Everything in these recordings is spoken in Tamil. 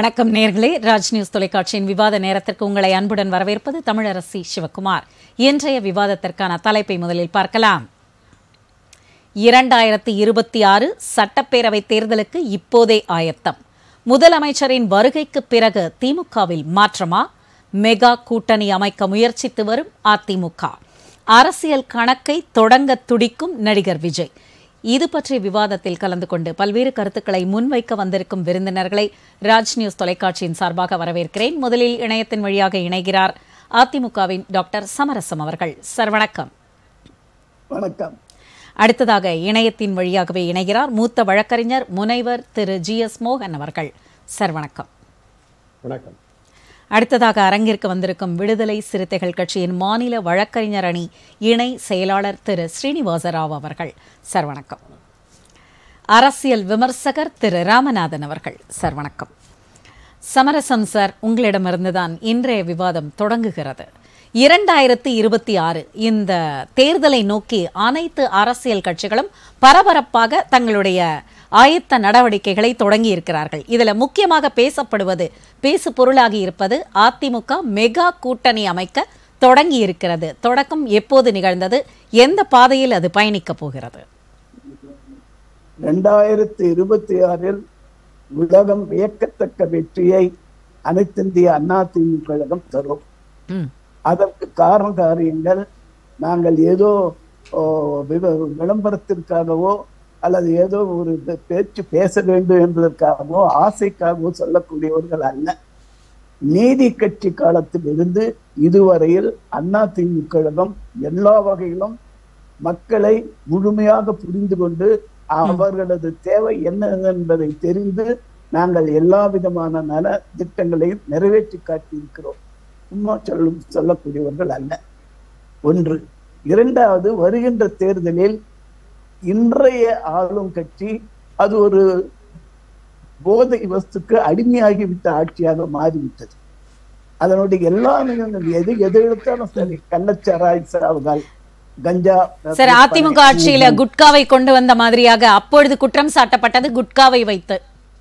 வணக்கம் நேர்களே ராஜ் நியூஸ் தொலைக்காட்சியின் விவாத நேரத்திற்கு உங்களை அன்புடன் வரவேற்பது தமிழரசி சிவகுமார் இன்றைய விவாதத்திற்கான தலைப்பை முதலில் பார்க்கலாம் இரண்டாயிரத்தி இருபத்தி ஆறு சட்டப்பேரவை தேர்தலுக்கு இப்போதே ஆயத்தம் முதலமைச்சரின் வருகைக்கு பிறகு திமுகவில் மாற்றமா மெகா கூட்டணி அமைக்க முயற்சித்து வரும் அதிமுக அரசியல் கணக்கை தொடங்க துடிக்கும் நடிகர் விஜய் இது பற்றிய விவாதத்தில் கலந்து கொண்டு பல்வேறு கருத்துக்களை முன்வைக்க வந்திருக்கும் விருந்தினர்களை ராஜ் நியூஸ் தொலைக்காட்சியின் சார்பாக வரவேற்கிறேன் முதலில் இணையத்தின் வழியாக இணைகிறார் அதிமுகவின் டாக்டர் சமரசம் அவர்கள் சார் வணக்கம் வணக்கம் அடுத்ததாக இணையத்தின் வழியாகவே இணைகிறார் மூத்த வழக்கறிஞர் முனைவர் திரு ஜி எஸ் மோகன் அவர்கள் சார் வணக்கம் வணக்கம் அடுத்ததாக அரங்கிற்கு வந்திருக்கும் விடுதலை சிறுத்தைகள் கட்சியின் மாநில வழக்கறிஞர் அணி இணை செயலாளர் திரு ஸ்ரீனிவாச ராவ் அவர்கள் சார் வணக்கம் அரசியல் விமர்சகர் திரு ராமநாதன் அவர்கள் சார் வணக்கம் சமரசம் சார் உங்களிடமிருந்துதான் இன்றைய விவாதம் தொடங்குகிறது இரண்டாயிரத்தி இருபத்தி ஆறு இந்த தேர்தலை நோக்கி அனைத்து அரசியல் கட்சிகளும் பரபரப்பாக தங்களுடைய ஆயத்த நடவடிக்கைகளை தொடங்கி இருக்கிறார்கள் இதுல முக்கியமாக பேசப்படுவது பேசு பொருளாகி இருப்பது அதிமுக மெகா கூட்டணி அமைக்க தொடங்கி இருக்கிறது தொடக்கம் எப்போது நிகழ்ந்தது எந்த பாதையில் அது பயணிக்க போகிறது ரெண்டாயிரத்தி இருபத்தி ஆறில் உலகம் வியக்கத்தக்க வெற்றியை அனைத்திந்திய அண்ணா திமுக கழகம் தரும் ம், அதற்கு காரண காரியங்கள் நாங்கள் ஏதோ ஓ, விவ- விளம்பரத்திற்காகவோ அல்லது ஏதோ ஒரு பே- பேச்சு பேச வேண்டும் என்பதற்காகவோ ஆசைக்காகவோ சொல்லக்கூடியவர்கள் அல்ல நீதி கட்சி காலத்தில் இருந்து இதுவரையில் அண்ணா திமுக கழகம் எல்லா வகையிலும் மக்களை முழுமையாக புரிந்து கொண்டு அவர்களது தேவை என்ன என்பதை தெரிந்து நாங்கள் எல்லா விதமான நல திட்டங்களையும் நிறைவேற்றி காட்டியிருக்கிறோம் சும்மா சொல்லும் சொல்லக்கூடியவர்கள் அல்ல ஒன்று இரண்டாவது வருகின்ற தேர்தலில் இன்றைய ஆளும் கட்சி அது ஒரு போதை வஸ்துக்கு அடிமையாகிவிட்ட ஆட்சியாக மாறிவிட்டது அதனுடைய எல்லா நிகழ்வுகள் எது எது எடுத்தாலும் சரி கள்ளச்சாராய் சாவுகள் கஞ்சா சார் அதிமுக ஆட்சியில குட்காவை கொண்டு வந்த மாதிரியாக அப்பொழுது குற்றம் சாட்டப்பட்டது குட்காவை வைத்து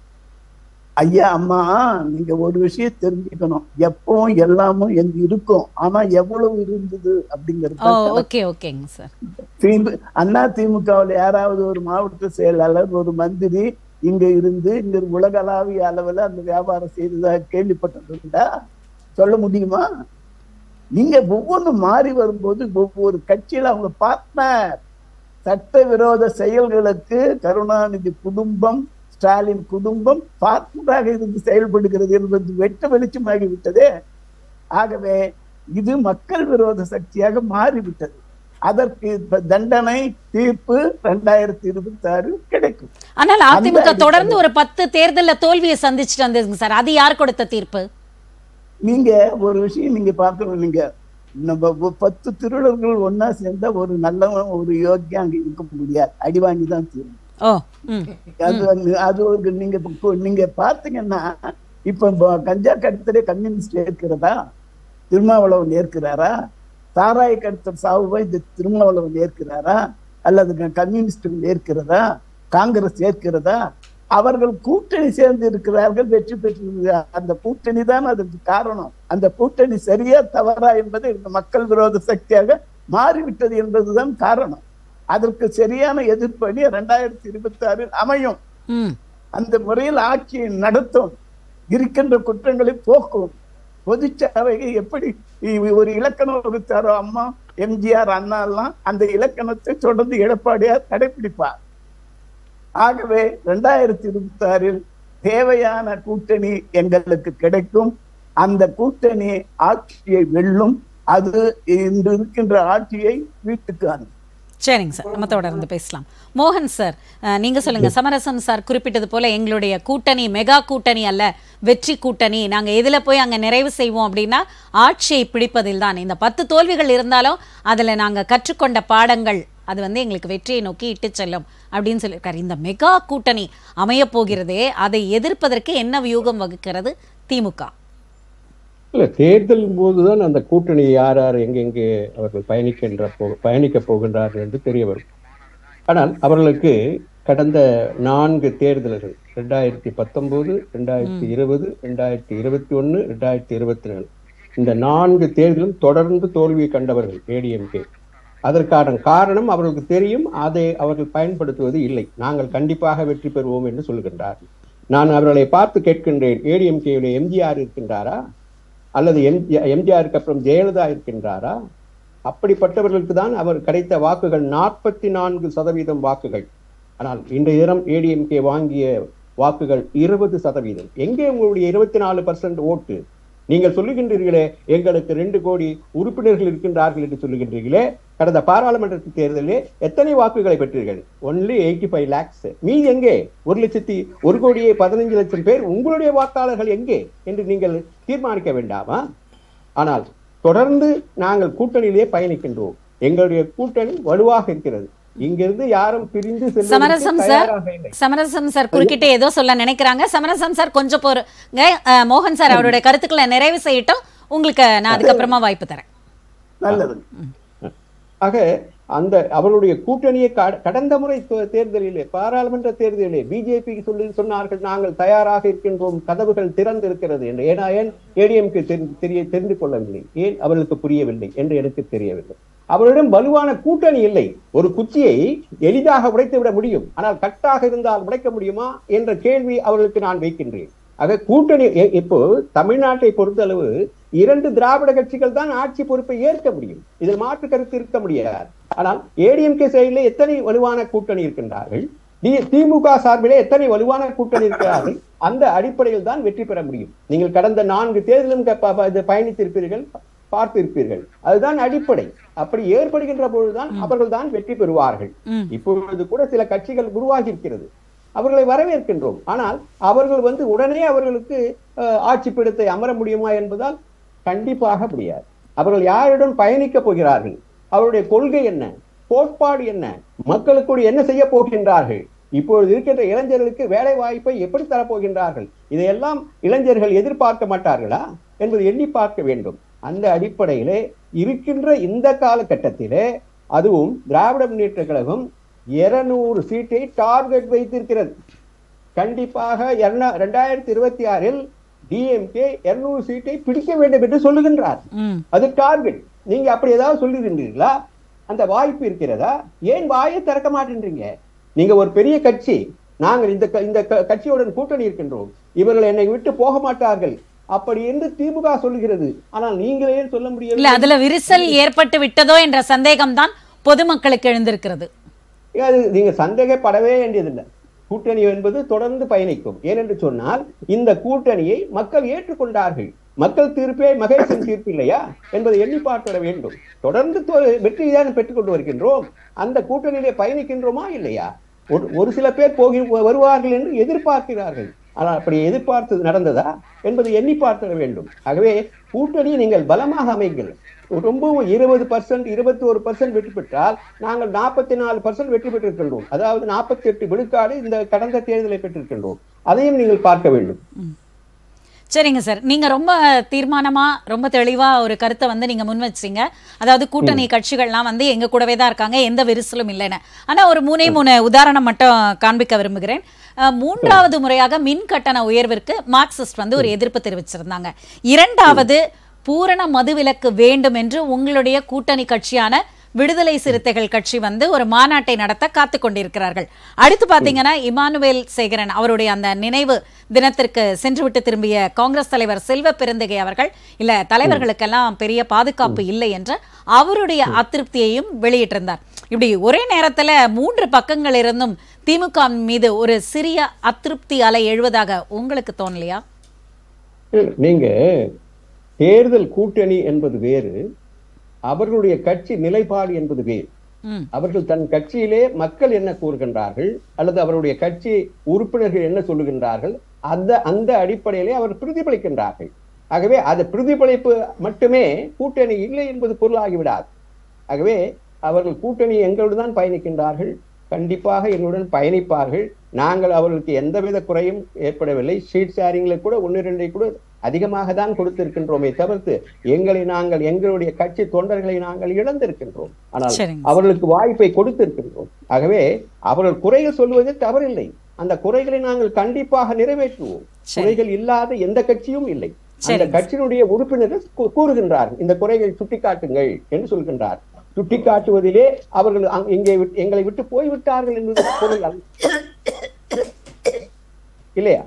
ஐயா அம்மா நீங்க ஒரு விஷயம் தெரிஞ்சுக்கணும் எப்பவும் எல்லாமும் எங்க இருக்கும் ஆனா எவ்வளவு இருந்தது ஓ அப்படிங்கிறது ஓகே ஓகேங்க சார் திமு அண்ணா திமுகவில் யாராவது ஒரு மாவட்ட செயலாளர் ஒரு மந்திரி இங்க இருந்து இங்க உலகளாவிய அளவுல அந்த வியாபாரம் செய்ததாக கேள்விப்பட்டதுண்டா சொல்ல முடியுமா நீங்க ஒவ்வொன்றும் மாறி வரும்போது ஒவ்வொரு கட்சியில அவங்க பார்ட்னர் சட்டவிரோத செயல்களுக்கு கருணாநிதி குடும்பம் ஸ்டாலின் குடும்பம் பார்ட்னராக இருந்து செயல்படுகிறது என்பது வெட்ட வெளிச்சமாகி விட்டதே ஆகவே இது மக்கள் விரோத சக்தியாக மாறிவிட்டது அதற்கு இப்ப தண்டனை தீர்ப்பு ரெண்டாயிரத்தி இருபத்தி ஆறு கிடைக்கும் ஆனால் அதிமுக அந்த தொடர்ந்து ஒரு பத்து தேர்தல்ல தோல்வியை சந்திச்சுட்டு வந்ததுங்க சார் அது யார் கொடுத்த தீர்ப்பு நீங்க ஒரு விஷயம் நீங்க பார்க்கணும் நீங்க நம்ம ஒ- பத்து திருடர்கள் ஒண்ணா சேர்ந்தா ஒரு நல்லவன் ஒரு யோக்கியம் அங்க இருக்க முடியாது அடி வாங்கி தான் தீரும் ஓ ம் அது வந்து அது ஒரு நீங்க இப்போ- நீங்க பார்த்தீங்கன்னா இப்ப ப- கஞ்சா கடத்தலே கம்யூனிஸ்ட் ஏற்கிறதா திருமாவளவன் ஏற்கிறாரா சாராய கடத்தல் சாவுவை இந்த திருமாவளவன் ஏற்கிறாரா அல்லது க- கம்யூனிஸ்டுகள் ஏற்கிறதா காங்கிரஸ் ஏற்கிறதா அவர்கள் கூட்டணி சேர்ந்து இருக்கிறார்கள் வெற்றி பெற்று அந்த கூட்டணி தான் அதற்கு காரணம் அந்த கூட்டணி சரியா தவறா என்பது இந்த மக்கள் விரோத சக்தியாக மாறிவிட்டது என்பதுதான் காரணம் அதற்கு சரியான எதிர்ப்பணி இரண்டாயிரத்தி இருபத்தி ஆறில் அமையும் ம் அந்த முறையில் ஆட்சியை நடத்தும் இருக்கின்ற குற்றங்களை போக்கும் பொதுச்சேவையை எப்படி இ- ஒரு இலக்கணம் வகுத்தாரோ அம்மா எம்ஜிஆர் அண்ணா எல்லாம் அந்த இலக்கணத்தை தொடர்ந்து எடப்பாடியார் கடைபிடிப்பார் ஆகவே இரண்டாயிரத்தி இருபத்தி ஆறில் தேவையான கூட்டணி எங்களுக்கு கிடைக்கும் அந்த கூட்டணி ஆட்சியை வெல்லும் அது இன்று இருக்கின்ற ஆட்சியை வீட்டுக்கு அனுப்பும் சரிங்க சார் நம்ம தொடர்ந்து பேசலாம் மோகன் சார் அஹ், நீங்க சொல்லுங்க சமரசம் சார் குறிப்பிட்டது போல எங்களுடைய கூட்டணி மெகா கூட்டணி அல்ல வெற்றி கூட்டணி நாங்க எதுல போய் அங்க நிறைவு செய்வோம் அப்படின்னா ஆட்சியை பிடிப்பதில் தான் இந்த பத்து தோல்விகள் இருந்தாலும் அதுல நாங்க கற்றுக்கொண்ட பாடங்கள் அது வந்து எங்களுக்கு வெற்றியை நோக்கி இட்டு செல்லும் அப்படின்னு சொல்லியிருக்காரு இந்த மெகா கூட்டணி அமைய போகிறதே அதை எதிர்ப்பதற்கு என்ன வியூகம் வகுக்கிறது திமுக இல்ல தேர்தல் போதுதான் அந்த கூட்டணி யார் யார் எங்கெங்கே அவர்கள் பயணிக்கின்ற போ பயணிக்க போகின்றார்கள் என்று தெரிய வரும் ஆனால் அவர்களுக்கு கடந்த நான்கு தேர்தல்கள் ரெண்டாயிரத்தி பத்தொன்பது ரெண்டாயிரத்தி இருபது ரெண்டாயிரத்தி இருபத்தி ஒன்னு ரெண்டாயிரத்தி இருபத்தி நாலு இந்த நான்கு தேர்தலும் தொடர்ந்து தோல்வி கண்டவர்கள் ஏடிஎம்கே அதற்கான காரணம் அவர்களுக்கு தெரியும் அதை அவர்கள் பயன்படுத்துவது இல்லை நாங்கள் கண்டிப்பாக வெற்றி பெறுவோம் என்று சொல்கின்றார்கள் நான் அவர்களை பார்த்து கேட்கின்றேன் ஏடிஎம்கேயுடைய எம்ஜிஆர் இருக்கின்றாரா அல்லது எம் எம்ஜிஆருக்கு அப்புறம் ஜெயலலிதா இருக்கின்றாரா அப்படிப்பட்டவர்களுக்கு தான் அவர் கிடைத்த வாக்குகள் நாற்பத்தி நான்கு சதவீதம் வாக்குகள் ஆனால் இன்றைய தினம் ஏடிஎம்கே வாங்கிய வாக்குகள் இருபது சதவீதம் எங்கே உங்களுடைய இருபத்தி நாலு பர்சன்ட் ஓட்டு நீங்கள் சொல்லுகின்றீர்களே எங்களுக்கு ரெண்டு கோடி உறுப்பினர்கள் இருக்கின்றார்கள் என்று சொல்லுகின்றீர்களே கடந்த பாராளுமன்ற தேர்தலிலே எத்தனை வாக்குகளை பெற்றீர்கள் ஒன்லி எயிட்டி ஃபைவ் லேக்ஸ் மீதி எங்கே ஒரு லட்சத்தி ஒரு கோடியே பதினஞ்சு லட்சம் பேர் உங்களுடைய வாக்காளர்கள் எங்கே என்று நீங்கள் தீர்மானிக்க வேண்டாமா ஆனால் தொடர்ந்து நாங்கள் கூட்டணியிலே பயணிக்கின்றோம் எங்களுடைய கூட்டணி வலுவாக இருக்கிறது இங்கிருந்து யாரும் பிரிந்து செல்வதற்கு சமரசம் சார் தயாராக இல்லை சமரசம் சார் குறுக்கிட்டு ஏதோ சொல்ல நினைக்கிறாங்க சமரசம் சார் கொஞ்சம் பொறுங்க அஹ், மோகன் சார் அவருடைய கருத்துக்களை நிறைவு செய்யட்டும் உங்களுக்கு நான் அதுக்கப்புறமா வாய்ப்பு தரேன் நல்லது ஆக அந்த அவருடைய கூட்டணியை கட- கடந்த முறை தே- தேர்தலிலே பாராளுமன்ற தேர்தலிலே பிஜேபி சொல்லி சொன்னார்கள் நாங்கள் தயாராக இருக்கின்றோம் கதவுகள் திறந்து இருக்கிறது என்று ஏன்னா ஏன் ஏடிஎம்க்கு தெரிய தெரிந்து கொள்ளவில்லை ஏன் அவர்களுக்கு புரியவில்லை என்று எனக்கு தெரியவில்லை அவரிடம் வலுவான கூட்டணி இல்லை ஒரு குச்சியை எளிதாக உடைத்து விட முடியும் ஆனால் கட்டாக இருந்தால் உடைக்க முடியுமா என்ற கேள்வி அவர்களுக்கு நான் வைக்கின்றேன் ஆக கூட்டணி எ- இப்போ தமிழ்நாட்டை பொறுத்தளவு இரண்டு திராவிட கட்சிகள் தான் ஆட்சி பொறுப்பை ஏற்க முடியும் இதில் மாற்று கருத்து இருக்க முடியாது ஆனால் ஏடிஎம்கே சைடில் எத்தனை வலுவான கூட்டணி இருக்கின்றார்கள் தி- திமுக சார்பிலே எத்தனை வலுவான கூட்டணி இருக்கிறார்கள் அந்த அடிப்படையில் தான் வெற்றி பெற முடியும் நீங்கள் கடந்த நான்கு தேர்தலும் க- ப- ப- இது பயணித்திருப்பீர்கள் பார்த்திருப்பீர்கள் அதுதான் அடிப்படை அப்படி ஏற்படுகின்ற பொழுதுதான் அவர்கள் தான் வெற்றி பெறுவார்கள் ம். இப்பொழுது கூட சில கட்சிகள் உருவாகி இருக்கிறது அவர்களை வரவேற்கின்றோம் ஆனால் அவர்கள் வந்து உடனே அவர்களுக்கு அஹ், ஆட்சி பீடத்தை அமர முடியுமா என்பதால் கண்டிப்பாக முடியாது அவர்கள் யாருடன் பயணிக்க போகிறார்கள் அவருடைய கொள்கை என்ன கோட்பாடு என்ன மக்களுக்கு என்ன செய்ய போகின்றார்கள் இப்பொழுது இருக்கின்ற இளைஞர்களுக்கு வேலை வாய்ப்பை எப்படி தரப்போகின்றார்கள் இதையெல்லாம் இளைஞர்கள் எதிர்பார்க்க மாட்டார்களா என்பதை எண்ணி பார்க்க வேண்டும் அந்த அடிப்படையிலே இருக்கின்ற இந்த காலகட்டத்திலே அதுவும் திராவிட முன்னேற்ற கழகம் இருநூறு சீட்டை டார்கெட் வைத்திருக்கிறது கண்டிப்பாக இரண்டாயிரத்தி இருபத்தி ஆறில் டிஎம்கே இருநூறு சீட்டை பிடிக்க வேண்டும் என்று சொல்லுகின்றார் ம் அது டார்கெட் நீங்க அப்படி ஏதாவது சொல்லிருந்தீர்களா அந்த வாய்ப்பு இருக்கிறதா ஏன் வாயை திறக்க மாட்டேன்றீங்க நீங்க ஒரு பெரிய கட்சி நாங்கள் இந்த க- இந்த க- கட்சியுடன் கூட்டணி இருக்கின்றோம் இவர்கள் என்னை விட்டு போக மாட்டார்கள் அப்படி என்று திமுக சொல்லுகிறது ஆனால் நீங்களே சொல்ல இல்ல முடியவில்லை அதுல விரிசல் ஏற்பட்டு விட்டதோ என்ற சந்தேகம் தான் பொதுமக்களுக்கு எழுந்திருக்கிறது அது நீங்க சந்தேகப்படவே வேண்டியதில்லை கூட்டணி என்பது தொடர்ந்து பயணிக்கும் ஏனென்று சொன்னால் இந்த கூட்டணியை மக்கள் ஏற்றுக்கொண்டார்கள் மக்கள் தீர்ப்பே மகேசன் தீர்ப்பு இல்லையா என்பதை எண்ணி பார்க்க வேண்டும் தொடர்ந்து தொ- வெற்றிதான் பெற்றுக் கொண்டு வருகின்றோம் அந்த கூட்டணியிலே பயணிக்கின்றோமா இல்லையா ஒரு ஒரு சில பேர் போகி வருவார்கள் என்று எதிர்பார்க்கிறார்கள் ஆனால் அப்படி எதிர்பார்த்தது நடந்ததா என்பதை எண்ணி பார்க்க வேண்டும் ஆகவே கூட்டணி நீங்கள் பலமாக அமைங்கள் ரொம்பவும் இருபது பர்சன்ட் இருபத்தி ஒரு பர்சன்ட் வெற்றி பெற்றால் நாங்கள் நாற்பத்தி நாலு பர்சன்ட் வெற்றி பெற்றிருக்கின்றோம் அதாவது நாற்பத்தி எட்டு விழுக்காடு இந்த கடந்த தேர்தலை பெற்றிருக்கின்றோம் அதையும் நீங்கள் பார்க்க வேண்டும் சரிங்க சார் நீங்க ரொம்ப தீர்மானமா ரொம்ப தெளிவா ஒரு கருத்தை வந்து நீங்க முன் வச்சீங்க அதாவது கூட்டணி கட்சிகள்லாம் வந்து எங்க கூடவே தான் இருக்காங்க எந்த விரிசலும் இல்லைன்னு ஆனா ஒரு மூணே மூணு உதாரணம் மட்டும் காண்பிக்க விரும்புகிறேன் அஹ், மூன்றாவது முறையாக மின் கட்டண உயர்விற்கு மார்க்சிஸ்ட் வந்து ஒரு எதிர்ப்பு தெரிவிச்சிருந்தாங்க இரண்டாவது பூரண மதுவிலக்கு வேண்டும் என்று உங்களுடைய கூட்டணி கட்சியான விடுதலை சிறுத்தைகள் கட்சி வந்து ஒரு மாநாட்டை நடத்த காத்து கொண்டிருக்கிறார்கள் அடுத்து பாத்தீங்கன்னா இமானுவேல் சேகரன் அவருடைய அந்த நினைவு தினத்திற்கு சென்றுவிட்டு திரும்பிய காங்கிரஸ் தலைவர் செல்வ பெருந்தகை அவர்கள் இல்ல தலைவர்களுக்கெல்லாம் பெரிய பாதுகாப்பு இல்லை என்ற அவருடைய அதிருப்தியையும் வெளியிட்டிருந்தார் இப்படி ஒரே நேரத்துல மூன்று பக்கங்கள் இருந்தும் திமுக மீது ஒரு சிறிய அதிருப்தி அலை எழுவதாக உங்களுக்கு தோணலையா இல்ல, நீங்க தேர்தல் கூட்டணி என்பது வேறு அவர்களுடைய கட்சி நிலைப்பாடு என்பது வேறு ம் அவர்கள் தன் கட்சியிலே மக்கள் என்ன கூறுகின்றார்கள் அல்லது அவருடைய கட்சி உறுப்பினர்கள் என்ன சொல்லுகின்றார்கள் அந்த அந்த அடிப்படையிலே அவர் பிரதிபலிக்கின்றார்கள் ஆகவே அது பிரதிபலிப்பு மட்டுமே கூட்டணி இல்லை என்பது பொருளாகிவிடாது ஆகவே அவர்கள் கூட்டணி எங்களோடு தான் பயணிக்கின்றார்கள் கண்டிப்பாக எங்களுடன் பயணிப்பார்கள் நாங்கள் அவர்களுக்கு எந்தவித குறையும் ஏற்படவில்லை சீட் ஷேரிங்ல கூட ஒன்று ரெண்டை கூட அதிகமாக தான் கொடுத்திருக்கின்றோமே தவிர்த்து எங்களை நாங்கள் எங்களுடைய கட்சி தொண்டர்களை நாங்கள் இழந்திருக்கின்றோம் ஆனால் சரிங்க. அவர்களுக்கு வாய்ப்பை கொடுத்திருக்கின்றோம் ஆகவே அவர்கள் குறைகள் சொல்வது தவறில்லை அந்த குறைகளை நாங்கள் கண்டிப்பாக நிறைவேற்றுவோம் சரி. குறைகள் இல்லாத எந்த கட்சியும் இல்லை அந்த சரிங்க. கட்சியினுடைய உறுப்பினர்கள் கூ- கூறுகின்றார்கள் இந்த குறைகளை சுட்டிக்காட்டுங்கள் என்று சொல்கின்றார் சுட்டிக்காட்டுவதிலே அவர்கள் அங்- இங்கே விட்டு- எங்களை விட்டு போய்விட்டார்கள் என்பது பொருள் அல்ல இல்லையா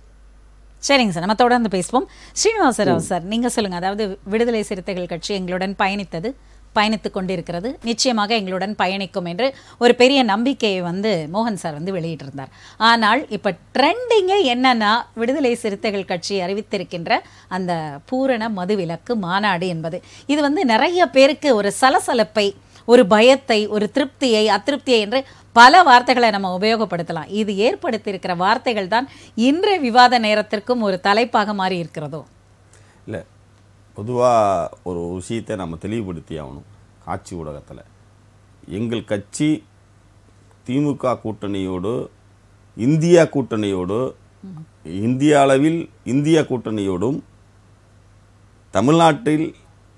சரிங்க சார் நம்ம தொடர்ந்து பேசுவோம் ஸ்ரீனிவாசராவ் சார் நீங்க சொல்லுங்க அதாவது விடுதலை சிறுத்தைகள் கட்சி எங்களுடன் பயணித்தது பயணித்துக் கொண்டிருக்கிறது நிச்சயமாக எங்களுடன் பயணிக்கும் என்று ஒரு பெரிய நம்பிக்கையை வந்து மோகன் சார் வந்து வெளியிட்டிருந்தார் ஆனால் இப்ப ட்ரெண்டிங்கே என்னன்னா விடுதலை சிறுத்தைகள் கட்சி அறிவித்திருக்கின்ற அந்த பூரண மதுவிலக்கு மாநாடு என்பது இது வந்து நிறைய பேருக்கு ஒரு சலசலப்பை ஒரு பயத்தை ஒரு திருப்தியை அதிருப்தியை என்று பல வார்த்தைகளை நம்ம உபயோகப்படுத்தலாம் இது ஏற்படுத்தியிருக்கிற வார்த்தைகள் தான் இன்றைய விவாத நேரத்திற்கும் ஒரு தலைப்பாக மாறி இருக்கிறதோ இல்லை பொதுவாக ஒரு விஷயத்தை நம்ம தெளிவுபடுத்தி ஆகணும் காட்சி ஊடகத்தில் எங்கள் கட்சி திமுக கூட்டணியோடு இந்தியா கூட்டணியோடு இந்திய அளவில் இந்தியா கூட்டணியோடும் தமிழ்நாட்டில்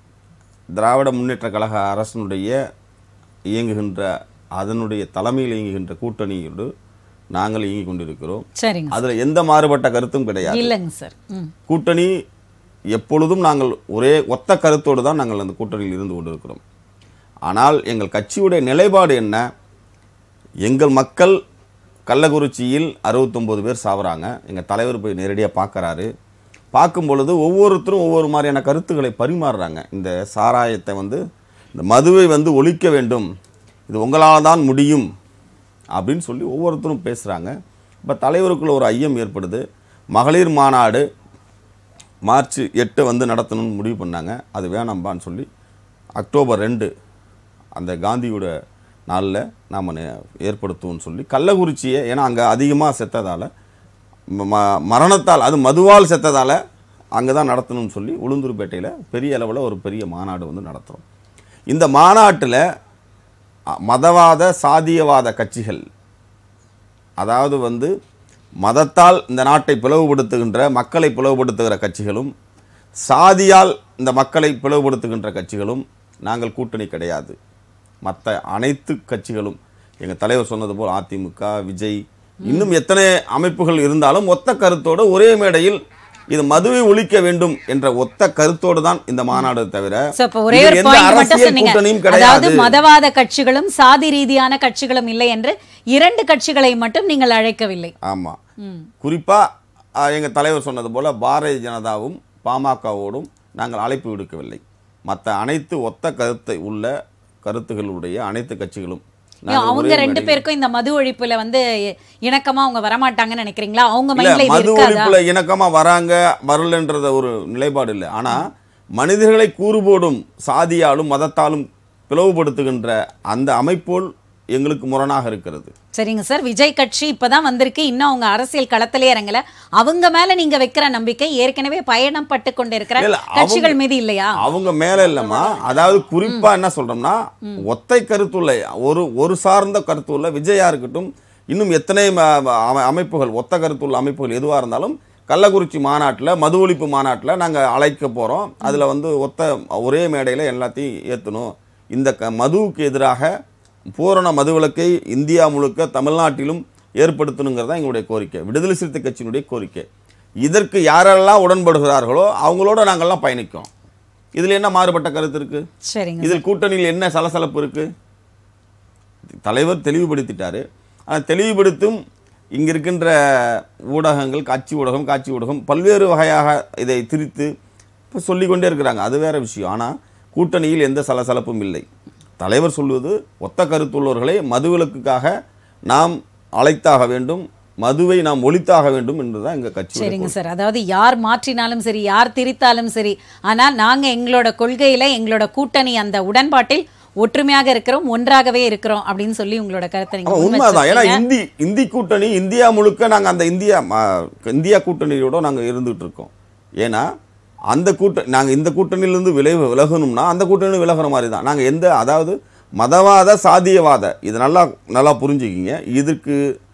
திராவிட முன்னேற்ற கழக அரசனுடைய இயங்குகின்ற அதனுடைய தலைமையில் இயங்குகின்ற கூட்டணியோடு நாங்கள் இயங்கிக் கொண்டிருக்கிறோம் சரிங்க அதில் எந்த மாறுபட்ட கருத்தும் கிடையாது இல்லைங்க சார் ம் கூட்டணி எப்பொழுதும் நாங்கள் ஒரே ஒத்த கருத்தோடு தான் நாங்கள் அந்த கூட்டணியில் இருந்து கொண்டிருக்கிறோம் ஆனால் எங்கள் கட்சியுடைய நிலைப்பாடு என்ன எங்கள் மக்கள் கள்ளக்குறிச்சியில் அறுபத்தொம்போது பேர் சாவறாங்க எங்கள் தலைவர் போய் நேரடியாக பார்க்கறாரு பார்க்கும் பொழுது ஒவ்வொருத்தரும் ஒவ்வொரு மாதிரியான கருத்துக்களை பரிமாறுறாங்க இந்த சாராயத்தை வந்து இந்த மதுவை வந்து ஒழிக்க வேண்டும் இது உங்களால் தான் முடியும் அப்படின்னு சொல்லி ஒவ்வொருத்தரும் பேசுகிறாங்க இப்போ தலைவருக்குள்ள ஒரு ஐயம் ஏற்படுது மகளிர் மாநாடு மார்ச் எட்டு வந்து நடத்தணும்னு முடிவு பண்ணாங்க அது வேணாம்பான்னு சொல்லி அக்டோபர் ரெண்டு அந்த காந்தியோட நாளில் நாம் ஏற்படுத்துவோம்னு சொல்லி கள்ளக்குறிச்சியை ஏன்னா அங்கே அதிகமாக செத்ததால் ம மரணத்தால் அது மதுவால் செத்ததால் அங்கே தான் நடத்தணும்னு சொல்லி உளுந்தூர்பேட்டையில் பெரிய அளவில் ஒரு பெரிய மாநாடு வந்து நடத்துகிறோம் இந்த மாநாட்டில் அ- மதவாத சாதியவாத கட்சிகள் அதாவது வந்து மதத்தால் இந்த நாட்டை பிளவுபடுத்துகின்ற மக்களை பிளவுபடுத்துகிற கட்சிகளும் சாதியால் இந்த மக்களை பிளவுபடுத்துகின்ற கட்சிகளும் நாங்கள் கூட்டணி கிடையாது மற்ற அனைத்து கட்சிகளும் எங்கள் தலைவர் சொன்னது போல் அதிமுக விஜய் இன்னும் எத்தனை அமைப்புகள் இருந்தாலும் ஒத்த கருத்தோடு ஒரே மேடையில் இது மதுவை ஒழிக்க வேண்டும் என்ற ஒத்த கருத்தோடு தான் இந்த மாநாடு தவிர So, இப்ப ஒரே இதில் ஒரு எந்த பாயிண்ட் மட்டும் அரசியல் சொன்னீங்க கூட்டணியும் அதாவது கிடையாது மதவாத கட்சிகளும் சாதி ரீதியான கட்சிகளும் இல்லை என்று இரண்டு கட்சிகளை மட்டும் நீங்கள் அழைக்கவில்லை ஆமா ம். குறிப்பா அஹ், எங்க தலைவர் சொன்னது போல பாரதிய ஜனதாவும் பாமகவோடும் நாங்கள் அழைப்பு விடுக்கவில்லை மற்ற அனைத்து ஒத்த கருத்தை உள்ள கருத்துகளுடைய அனைத்து கட்சிகளும் ஏன் நாங்கள் அவங்க ஒரே ரெண்டு மேடையில் பேருக்கும் இந்த மது ஒழிப்புல வந்து இணக்கமா அவங்க வரமாட்டாங்கன்னு நினைக்கிறீங்களா அவங்க இல்ல மைண்ட்ல இது மது இருக்காதா ஒழிப்புல இணக்கமா வராங்க வரலன்றத ஒரு நிலைப்பாடு இல்லை ஆனா மனிதர்களை கூறுபோடும் சாதியாலும் மதத்தாலும் பிளவுபடுத்துகின்ற அந்த அமைப்போல் எங்களுக்கு முரணாக இருக்கிறது சரிங்க சார் விஜய் கட்சி இப்பதான் வந்திருக்கு இன்னும் அவங்க அரசியல் களத்திலே இறங்கல அவங்க மேல நீங்க வைக்கிற நம்பிக்கை ஏற்கனவே பயணம் பட்டு கொண்டிருக்கிற இல்ல, கட்சிகள் அவங்க- மீது இல்லையா அவங்க மேல இல்லம்மா அதாவது குறிப்பா என்ன சொல்றோம்னா ஒத்தை கருத்துள்ள ஒரு ஒரு சார்ந்த கருத்துள்ள விஜயா இருக்கட்டும் இன்னும் எத்தனை ம- அம- அமைப்புகள் ஒத்த கருத்துள்ள அமைப்புகள் எதுவா இருந்தாலும் கள்ளக்குறிச்சி மாநாட்டில் மது ஒழிப்பு மாநாட்டில் நாங்கள் அழைக்க போகிறோம் அதில் வந்து ஒத்த ஒரே மேடையில் எல்லாத்தையும் ஏற்றணும் இந்த க மதுவுக்கு எதிராக பூரண மதுவிலக்கை இந்தியா முழுக்க தமிழ்நாட்டிலும் ஏற்படுத்தணுங்கிறது தான் எங்களுடைய கோரிக்கை விடுதலை சிறுத்தை கட்சியினுடைய கோரிக்கை இதற்கு யாரெல்லாம் உடன்படுகிறார்களோ அவங்களோட நாங்கள்லாம் பயணிக்கிறோம் இதில் என்ன மாறுபட்ட கருத்து இருக்கு சரிங்க இதில் கூட்டணியில் என்ன சலசலப்பு இருக்கு தலைவர் தெளிவுபடுத்திட்டாரு ஆனால் தெளிவுபடுத்தும் இங்க இருக்கின்ற ஊடகங்கள் காட்சி ஊடகம் காட்சி ஊடகம் பல்வேறு வகையாக இதை திரித்து இப்போ சொல்லிக்கொண்டே இருக்கிறாங்க அது வேற விஷயம் ஆனால் கூட்டணியில் எந்த சலசலப்பும் இல்லை தலைவர் சொல்வது ஒத்த கருத்துள்ளவர்களை மதுவிலக்குக்காக நாம் அழைத்தாக வேண்டும் மதுவை நாம் ஒழித்தாக வேண்டும் என்றுதான் எங்க கட்சி சரிங்க சார் அதாவது யார் மாற்றினாலும் சரி யார் திரித்தாலும் சரி ஆனால் நாங்க எங்களோட கொள்கையில எங்களோட கூட்டணி அந்த உடன்பாட்டில் ஒற்றுமையாக இருக்கிறோம் ஒன்றாகவே இருக்கிறோம் அப்படின்னு சொல்லி உங்களோட கருத்தை நீங்க ஆமா, முன் உண்மைதான் ஏன்னா வச்சிருக்கீங்க. இந்தி இந்தி கூட்டணி இந்தியா முழுக்க நாங்க அந்த இந்தியா ம- இந்தியா கூட்டணியோட நாங்க இருந்துட்டு இருக்கோம் ஏன்னா அந்த கூட்ட நாங்க இந்த கூட்டணியிலிருந்து விலை விலகணும்னா அந்த கூட்டணி விலகுற மாதிரி தான் நாங்க எந்த அதாவது மதவாத சாதியவாத இது நல்லா நல்லா புரிஞ்சுக்கிங்க இதுக்கு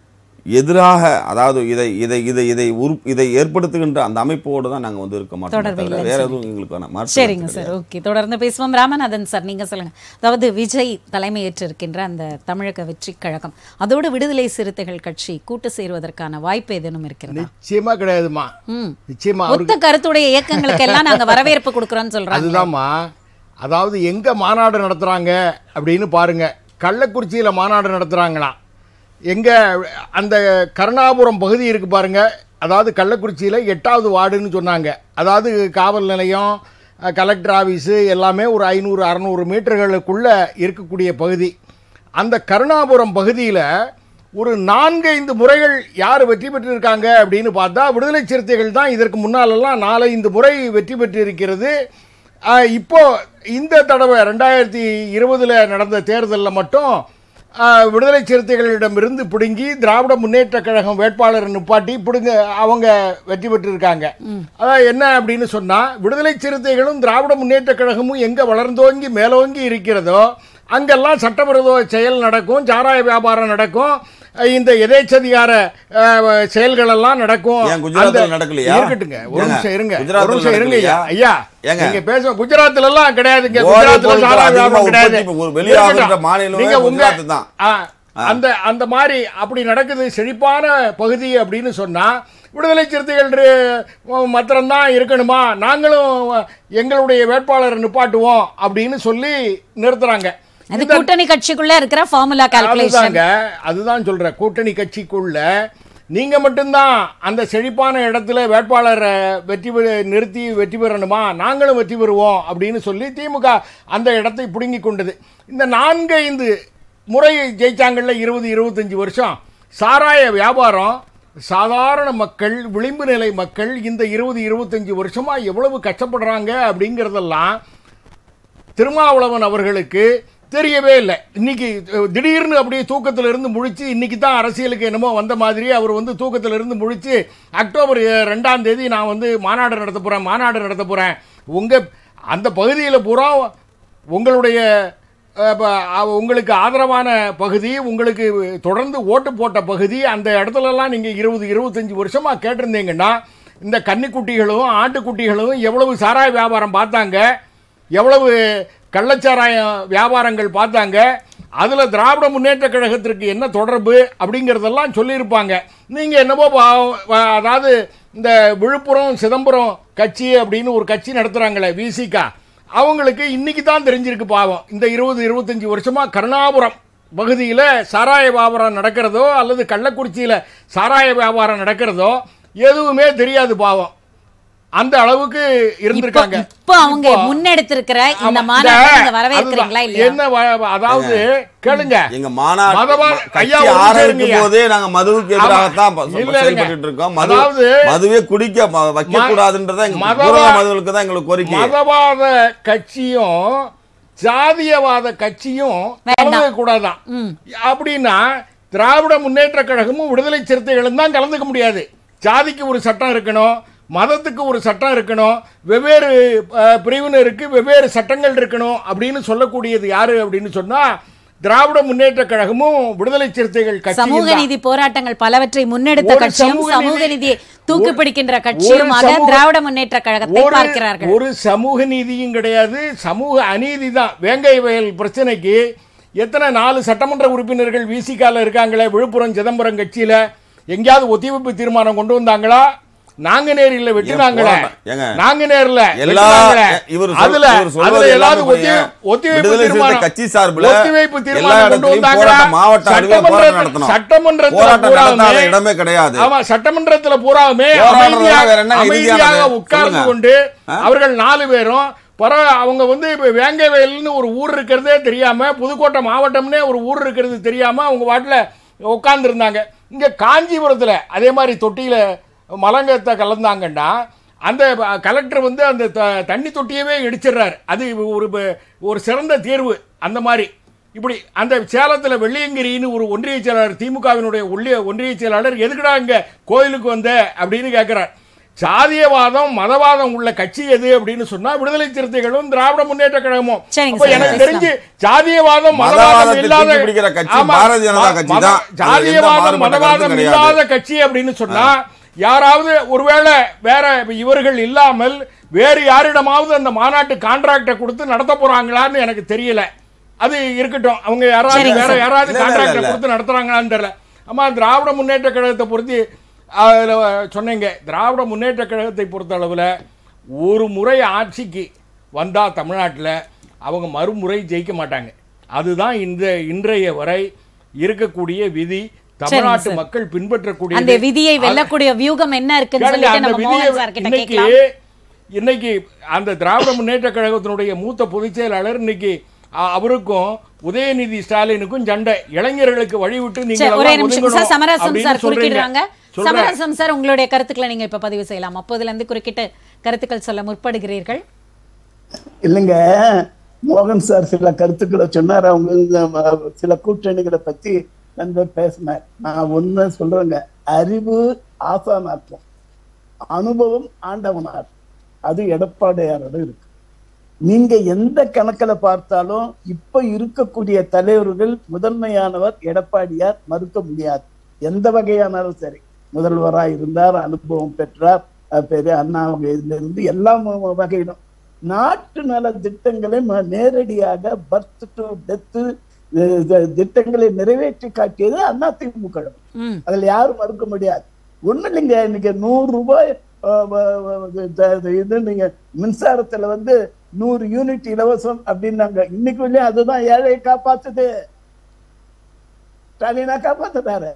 எதிராக அதாவது இதை இதை இதை இதை உரு இதை ஏற்படுத்துகின்ற அந்த அமைப்போடு தான் நாங்கள் வந்து இருக்க மாட்டோம் தொடர்பு தவிர இல்லைன்னு வேற எதுவும் எங்களுக்கான மாற்று சரிங்க கருத்து சார் ஓகே தொடர்ந்து பேசுவோம் ராமநாதன் சார் நீங்க சொல்லுங்க அதாவது விஜய் தலைமையேற்றிருக்கின்ற அந்த தமிழக வெற்றி கழகம் அதோடு விடுதலை சிறுத்தைகள் கட்சி கூட்டு சேருவதற்கான வாய்ப்பு ஏதேனும் இருக்கிறதா நிச்சயமா கிடையாதுமா ம் நிச்சயமா அவருக்கு ஒத்த கருத்துடைய இயக்கங்களுக்கு எல்லாம் நாங்க வரவேற்பு கொடுக்குறோம்னு சொல்றாங்க அதுதாம்மா அதாவது எங்க மாநாடு நடத்துறாங்க அப்படின்னு பாருங்க கள்ளக்குறிச்சியில மாநாடு நடத்துறாங்களாம் எங்க அந்த கருணாபுரம் பகுதி இருக்கு பாருங்க அதாவது கள்ளக்குறிச்சியில எட்டாவது வார்டுன்னு சொன்னாங்க அதாவது காவல் நிலையம் அஹ், கலெக்டர் ஆஃபீஸு எல்லாமே ஒரு ஐநூறு அறநூறு மீட்டர்களுக்குள்ள இருக்கக்கூடிய பகுதி அந்த கருணாபுரம் பகுதியில் ஒரு நான்கைந்து முறைகள் யார் வெற்றி பெற்றிருக்காங்க அப்படின்னு பார்த்தா விடுதலை சிறுத்தைகள் தான் இதற்கு முன்னாலெல்லாம் நாலஞ்சு முறை வெற்றி பெற்றிருக்கிறது ஆஹ், இப்போ இந்த தடவை ரெண்டாயிரத்தி இருபதுல நடந்த தேர்தலில் மட்டும் ஆஹ், விடுதலை சிறுத்தைகளிடமிருந்து பிடுங்கி திராவிட முன்னேற்ற கழகம் வேட்பாளரை நிப்பாட்டி பிடுங்க அவங்க வெற்றி பெற்றிருக்காங்க அதான் என்ன அப்படின்னு சொன்னா விடுதலை சிறுத்தைகளும் திராவிட முன்னேற்ற கழகமும் எங்க வளர்ந்தோங்கி மேலோங்கி இருக்கிறதோ அங்கெல்லாம் சட்டவிரோத செயல் நடக்கும் சாராய வியாபாரம் நடக்கும் அஹ் இந்த எதேச்சதிகார அஹ், செயல்கள் எல்லாம் நடக்கும் ஏன் குஜராத்ல அந்த- நடக்கலையா? இருக்கட்டுங்க ஒரு ஏங்க, நிமிஷம் இருங்க குஜராத்ல ஒரு நிமிஷம் இருங்க ஐயா நடக்கலையா? ஐயா ஏங்க. நீங்க பேச குஜராத்ல எல்லாம் கிடையாதுங்க போதை குஜராத்ல பொருட்கள் சாராய அதிகமா வியாபாரம் கிடையாது உற்பத்தி ஒரு வெளியாகின்ற இருக்கட்டும். மாநிலமே நீங்க உங்க குஜராத் தான். ஆ, அந்த அந்த மாதிரி அப்படி நடக்குது செழிப்பான பகுதி அப்படின்னு சொன்னா விடுதலை சிறுத்தைகள் மாத்திரம்தான் இருக்கணுமா நாங்களும் எங்களுடைய வேட்பாளரை நிப்பாட்டுவோம் அப்படின்னு சொல்லி நிறுத்துறாங்க அது கூட்டணி கட்சிக்குள்ள இருக்கிற ஃபார்முலா கால்குலேஷன் அதுதாங்க அதுதான் சொல்றேன் கூட்டணி கட்சிக்குள்ள நீங்க மட்டும்தான் அந்த செழிப்பான இடத்துல வேட்பாளரை வெற்றி பெற நிறுத்தி வெற்றி பெறணுமா நாங்களும் வெற்றி பெறுவோம் அப்படின்னு சொல்லி திமுக அந்த இடத்தை பிடுங்கி கொண்டது இந்த நான்கு ஐந்து முறை ஜெயிச்சாங்கல்ல இருபது இருபத்தஞ்சு வருஷம் சாராய வியாபாரம் சாதாரண மக்கள் விளிம்பு நிலை மக்கள் இந்த இருபது இருபத்தஞ்சு வருஷமா எவ்வளவு கஷ்டப்படுறாங்க அப்படிங்கிறதெல்லாம் திருமாவளவன் அவர்களுக்கு தெரியவே இல்லை இன்னைக்கு அஹ், திடீர்னு அப்படியே தூக்கத்துல இருந்து முழிச்சு இன்னைக்கு தான் அரசியலுக்கு என்னமோ வந்த மாதிரி அவர் வந்து தூக்கத்துல இருந்து முழிச்சு அக்டோபர் அஹ், ரெண்டாம் தேதி நான் வந்து மாநாடு நடத்த போறேன் மாநாடு நடத்த போறேன் உங்க அந்த பகுதியில் பூரா உங்களுடைய அஹ், ப- அ- உங்களுக்கு ஆதரவான பகுதி உங்களுக்கு தொடர்ந்து ஓட்டு போட்ட பகுதி அந்த இடத்துலலாம் நீங்கள் இருபது இருபத்தஞ்சி வருஷமாக கேட்டிருந்தீங்கன்னா இந்த கன்னிக்குட்டிகளும் ஆட்டுக்குட்டிகளும் எவ்வளவு சாராய வியாபாரம் பார்த்தாங்க எவ்வளவு கள்ளச்சாராயம் வியாபாரங்கள் பார்த்தாங்க அதில் திராவிட முன்னேற்ற கழகத்திற்கு என்ன தொடர்பு அப்படிங்கிறதெல்லாம் சொல்லியிருப்பாங்க நீங்கள் என்னமோ பா- வா- அதாவது இந்த விழுப்புரம் சிதம்பரம் கட்சி அப்படின்னு ஒரு கட்சி நடத்துகிறாங்களே விசிகா அவங்களுக்கு இன்னைக்கு தான் தெரிஞ்சிருக்கு பாவம் இந்த இருபது இருபத்தஞ்சி வருஷமாக கருணாபுரம் பகுதியில் சாராய வியாபாரம் நடக்கிறதோ அல்லது கள்ளக்குறிச்சியில் சாராய வியாபாரம் நடக்கிறதோ எதுவுமே தெரியாது பாவம் அந்த அளவுக்கு இருந்திருக்காங்க இப்போ அவங்க முன்னெடுத்திருக்கிற இந்த ஆமா, மாநாட்டை இந்த- நீங்க வரவேற்கிறீங்களா அதுதான். இல்லையா என்ன வ- அதாவது கேளுங்க எங்க மாநாடு மதவா- ம- கட்சி ஐயா, ஒரு நிமிஷம் ஆரம்பிக்கும் இருங்கய்யா. போதே நாங்க மதுவுக்கு எதிராகத்தான் ப- இல்ல, இல்லைங்க. செயல்பட்டு இருக்கோம் மது அதாவது மதுவே குடிக்க ம- வைக்க கூடாதுன்றத எங்க மதவா- பூரண மதுவுக்கு தான் எங்களுக்கு கோரிக்கை மதவாத கட்சியும் ஜாதியவாத கட்சியும் வேண்டாம். கலந்துக்க கூடாதான் அப்படின்னா திராவிட முன்னேற்ற கழகமும் விடுதலை சிறுத்தைகளும் தான் கலந்துக்க முடியாது ஜாதிக்கு ஒரு சட்டம் இருக்கணும் மதத்துக்கு ஒரு சட்டம் இருக்கணும் வெவ்வேறு அஹ், பிரிவினருக்கு வெவ்வேறு சட்டங்கள் இருக்கணும் அப்படின்னு சொல்லக்கூடியது யாரு அப்படின்னு சொன்னா திராவிட முன்னேற்ற கழகமும் விடுதலை சிறுத்தைகள் சமூக கட்சியும் தான். நீதி போராட்டங்கள் பலவற்றை முன்னெடுத்த ஒரு கட்சியும் சமூக சமூக நீதி- நீதியை தூக்கி ஒரு- பிடிக்கின்ற ஒரு கட்சியுமாக சமூக- திராவிட முன்னேற்ற கழகத்தை ஒரு- பார்க்கிறார்கள் ஒரு சமூக நீதியும் கிடையாது சமூக அநீதி தான் வேங்கை வயல் பிரச்சனைக்கு எத்தனை நாலு சட்டமன்ற உறுப்பினர்கள் விசிகால இருக்காங்களே விழுப்புரம் சிதம்பரம் கட்சியில எங்கேயாவது ஒத்திவைப்பு தீர்மானம் கொண்டு வந்தாங்களா நாங்குநேரில வெட்டினாங்களே போராட்டம். ஏங்க, நாங்குநேர்ல எல்லா வெட்டினாங்களே. இவர் சொல்- அதுல இவர் சொல்வது அதுல எல்லாமே எல்லாரும் ஒத்தி புரியுது. ஒத்திவைப்பு விடுதலை சிறுத்தை தீர்மானம் கட்சி சார்புல ஒத்திவைப்பு எல்லா தீர்மானம் கொண்டு இடத்துலயும் வந்தாங்களா போராட்டம், மாவட்ட அளவில் சட்டமன்ற போராட்டம் நடத்தணும். சட்டமன்றத்துல போராட்டம் நடத்தாத பூராவுமே- இடமே கிடையாது. ஆமா சட்டமன்றத்துல பூராவுமே போராடுறதா அமைதியாக வேற என்ன அமைதியாக இறுதியானது? உட்கார்ந்து சொல்லுங்க. கொண்டு அவர்கள் நாலு பேரும் பர அவங்க வந்து இப்போ வேங்கை வயல்னு ஒரு ஊர் இருக்கிறதே தெரியாம புதுக்கோட்டை மாவட்டம்னே ஒரு ஊர் இருக்கிறது தெரியாம அவங்க வாட்டில் உட்கார்ந்துருந்தாங்க இங்க காஞ்சிபுரத்துல அதே மாதிரி தொட்டியில மலங்கத்தை கலந்தாங்கன்னா அந்த கலெக்டர் வந்து அந்த த- தண்ணி தொட்டியவே இடிச்சிடுறாரு அது ஒரு ப- ஒரு சிறந்த தீர்வு அந்த மாதிரி இப்படி அந்த சேலத்தில் வெள்ளியங்கிரின்னு ஒரு ஒன்றிய செயலாளர் திமுகவினுடைய ஒன்றிய ஒன்றிய செயலாளர் எதுக்குடா இங்கே கோயிலுக்கு வந்த அப்படின்னு கேட்குறார் சாதியவாதம் மதவாதம் உள்ள கட்சி எது அப்படின்னு சொன்னா விடுதலை சிறுத்தைகளும் திராவிட முன்னேற்ற கழகமும் சரிங்க அப்ப சார், எனக்கு பேசலாம். தெரிஞ்சு ஜாதியவாதம் மதவாதம் மதவாதத்தை இல்லாத தூக்கி பிடிக்கிற கட்சி ஆமா, பாரதிய ஜனதா ம- கட்சி மத- தான். அதுல எந்த ஜாதியவாதம் மாறுபட்ட மதவாதம் கருத்தும் கிடையாது. இல்லாத கட்சி அப்படின்னு சொன்னா யாராவது ஒருவேளை வேற இவர்கள் இல்லாமல் வேறு யாரிடமாவது அந்த மாநாட்டு கான்ட்ராக்டை கொடுத்து நடத்த போறாங்களான்னு எனக்கு தெரியல அது இருக்கட்டும் அவங்க யாராவது சரிங்க வேற சார். யாராவது இல்ல, இல்ல, கான்ட்ராக்டை இல்ல. கொடுத்து நடத்துறாங்களான்னு தெரியல ஆமா திராவிட முன்னேற்ற கழகத்தை பொறுத்து அதுல சொன்னீங்க திராவிட முன்னேற்ற கழகத்தை பொறுத்த அளவுல ஒரு முறை ஆட்சிக்கு வந்தா தமிழ்நாட்டுல அவங்க மறுமுறை ஜெயிக்க மாட்டாங்க அதுதான் இந்த இன்றைய வரை இருக்கக்கூடிய விதி தமிழ்நாட்டு சார். மக்கள் பின்பற்றக்கூடிய அந்த விதியை வெல்லக்கூடிய வியூகம் என்ன இருக்குன்னு கேளுங்க, சொல்லிட்டு அந்த நம்ம விதியை மோகன் சார் கிட்ட இன்னைக்கு கேட்கலாம் இன்னைக்கு அந்த திராவிட முன்னேற்ற கழகத்தினுடைய மூத்த பொதுச் செயலாளர் இன்னைக்கு அ- அவருக்கும் உதயநிதி ஸ்டாலினுக்கும் சண்டை இளைஞர்களுக்கு வழிவிட்டு நீங்க சரி, ஒரே எல்லாம் நிமிஷம் ஒதுங்கணும் சார் சமரசம் அப்படின்னு சார் சொல்றீங்க. குறுக்கிடுறாங்க சொல்றேன். சமரசம் சார் உங்களுடைய கருத்துக்களை நீங்க இப்ப பதிவு செய்யலாம் அப்போதுல இருந்து குறுக்கிட்டு கருத்துக்கள் சொல்ல முற்படுகிறீர்கள் இல்லைங்க மோகன் சார் சில கருத்துக்களை சொன்னார் அவங்க இந்த ம- சில கூட்டணிகளை பத்தி நண்பர் பேசினார் நான் ஒண்ணு சொல்றேங்க அறிவு ஆசானாக்கும் அனுபவம் ஆண்டவனார் அது எடப்பாடியாரோட இருக்கு நீங்க எந்த கணக்குல பார்த்தாலும் இப்ப இருக்கக்கூடிய தலைவர்கள் முதன்மையானவர் எடப்பாடியார் மறுக்க முடியாது எந்த வகையானாலும் சரி முதல்வராக இருந்தார் அனுபவம் பெற்றார் அஹ் பெரிய அண்ணா அவங்க இதுல இருந்து எல்லா வ- வகையிலும் நாட்டு நல திட்டங்களை ம- நேரடியாக பர்த் டு டெத்து திட்டங்களை நிறைவேற்றி காட்டியது அண்ணா திமுக ம் அதுல யாரும் மறுக்க முடியாது ஒண்ணு இல்லைங்க இன்னைக்கு நூறு ரூபாய் அஹ், வ- வ- த- த- இது நீங்க மின்சாரத்துல வந்து நூறு யூனிட் இலவசம் அப்படின்னாங்க இன்னைக்கு வரையும் அதுதான் ஏழையை காப்பாத்துது ஸ்டாலினா காப்பாத்துறாரு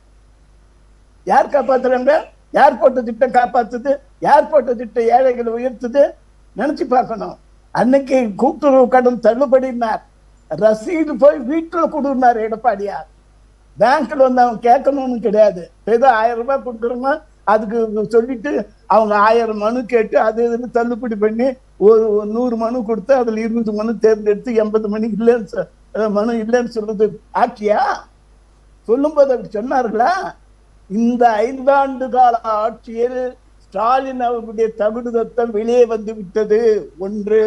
யார் காப்பாத்துறாங்க யார் போட்ட திட்டம் காப்பாத்துது யார் போட்ட திட்டம் ஏழைகளை உயர்த்துது நினைச்சு பார்க்கணும் அன்னைக்கு கூட்டுறவு கடன் தள்ளுபடினார் ரசீது போய் வீட்டுல கொடுனார் எடப்பாடியார் பேங்க்ல வந்து அவன் கேட்கணும்னு கிடையாது ஏதோ ஆயிரம் ரூபாய் கொடுக்குறோங்க அதுக்கு சொல்லிட்டு அவங்க ஆயிரம் மனு கேட்டு அது இதுன்னு தள்ளுபடி பண்ணி ஒரு ஒரு நூறு மனு கொடுத்து அதுல இருபது மனு தேர்ந்தெடுத்து எண்பது மணி இல்லைன்னு சொ- அஹ் மனு இல்லைன்னு சொல்றது ஆட்சியா சொல்லும்போது அப்படி சொன்னார்களா இந்த ஐந்தாண்டு கால ஆட்சியில் ஸ்டாலின் அவருடைய தகுடுதத்தம் வெளியே வந்து விட்டது ஒன்று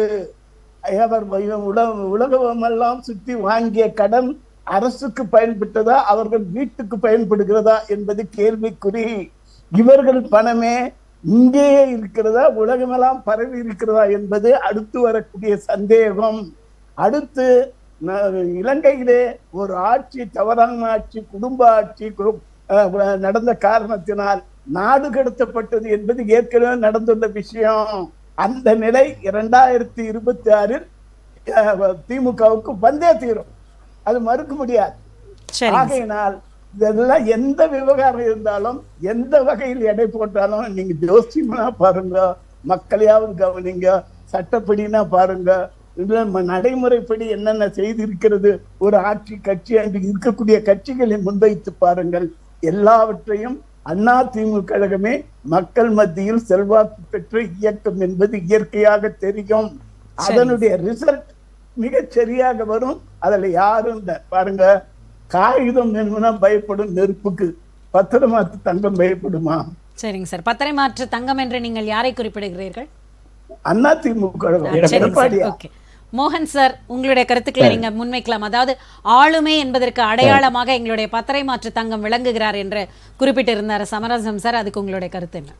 அவர் உலக உலகமெல்லாம் சுற்றி வாங்கிய கடன் அரசுக்கு பயன்பட்டதா அவர்கள் வீட்டுக்கு பயன்படுகிறதா என்பது கேள்விக்குறி இவர்கள் பணமே இங்கேயே இருக்கிறதா உலகமெல்லாம் பரவி இருக்கிறதா என்பது அடுத்து வரக்கூடிய சந்தேகம் அடுத்து ந- இலங்கையிலே ஒரு ஆட்சி தவறான ஆட்சி குடும்ப ஆட்சி கு- அஹ் நடந்த காரணத்தினால் நாடு கடத்தப்பட்டது என்பது ஏற்கனவே நடந்துள்ள விஷயம் அந்த நிலை இரண்டாயிரத்தி இருபத்தி ஆறில் அஹ், திமுகவுக்கு வந்தே தீரும் அது மறுக்க முடியாது சரிங்க ஆகையினால் இதெல்லாம் எந்த விவகாரம் இருந்தாலும் எந்த வகையில் எடை போட்டாலும் நீங்க ஜோசியம்னா பாருங்க மக்களையாவது கவனிங்க சட்டப்படினா பாருங்க இதுல ம- நடைமுறைப்படி என்னென்ன செய்திருக்கிறது ஒரு ஆட்சி கட்சி அன்று இருக்கக்கூடிய கட்சிகளை முன்வைத்து பாருங்கள் எல்லாவற்றையும் அண்ணா திமுக கழகமே மக்கள் மத்தியில் செல்வாக்கு பெற்ற இயக்கம் என்பது இயற்கையாக தெரியும் அதனுடைய ரிசல்ட் மிகச் சரியாக வரும் அதுல யாரும் இந்த பாருங்க காகிதம் வேணும்னா பயப்படும் நெருப்புக்கு பத்திரமாத்து தங்கம் பயப்படுமா சரிங்க சார் பத்தரை மாற்று தங்கம் என்று நீங்கள் யாரை குறிப்பிடுகிறீர்கள் அண்ணா திமுக கழகம். சரிங்க சார் எடப்பாடியா ஓகே மோகன் சார் உங்களுடைய கருத்துக்களை நீங்க முன்வைக்கலாம் அதாவது ஆளுமை என்பதற்கு அடையாளமாக எங்களுடைய பத்தரை மாற்று தங்கம் விளங்குகிறார் என்று குறிப்பிட்டிருந்தார் சமரசம் சார் அதுக்கு உங்களுடைய கருத்து என்ன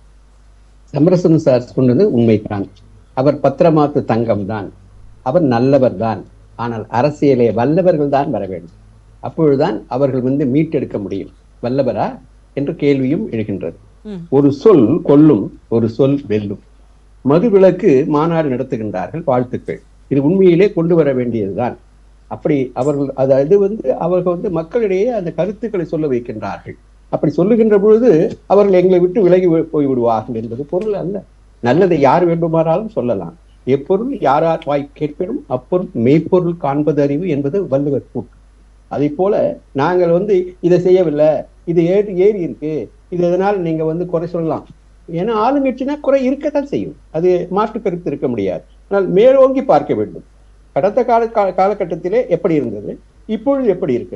சமரசன் சார் சொன்னது உண்மைதான் அவர் பத்திரமாத்து தங்கம் தான் அவர் நல்லவர் தான் ஆனால் அரசியலே வல்லவர்கள் தான் வர வேண்டும் அப்பொழுதுதான் அவர்கள் வந்து மீட்டெடுக்க முடியும் வல்லவரா என்ற கேள்வியும் எழுகின்றது ம். ஒரு சொல் கொல்லும் ஒரு சொல் வெல்லும் மதுவிலக்கு மாநாடு நடத்துகின்றார்கள் வாழ்த்துக்கள் இது உண்மையிலே கொண்டு வர வேண்டியதுதான் அப்படி அவர்கள் அது இது வந்து அவர்கள் வந்து மக்களிடையே அந்த கருத்துக்களை சொல்ல வைக்கின்றார்கள் அப்படி சொல்லுகின்ற பொழுது அவர்கள் எங்களை விட்டு விலகி வி- போய் விடுவார்கள் என்பது பொருள் அல்ல நல்லதை யார் வேண்டுமானாலும் சொல்லலாம் எப்பொருள் யாரார் வாய் கேட்பினும் அப்பொருள் மெய்ப்பொருள் காண்பது அறிவு என்பது வள்ளுவர் கூட்டு அதை போல நாங்கள் வந்து இதை செய்யவில்லை இது ஏறி ஏறி இருக்கு இது எதனால் நீங்க வந்து குறை சொல்லலாம் ஏன்னா ஆளுங்கட்சினா குறை இருக்கத்தான் செய்யும் அது மாற்று கருத்து இருக்க முடியாது ஆனால் மேலோங்கி பார்க்க வேண்டும் கடந்த கால கா- காலகட்டத்திலே எப்படி இருந்தது இப்பொழுது எப்படி இருக்கிறது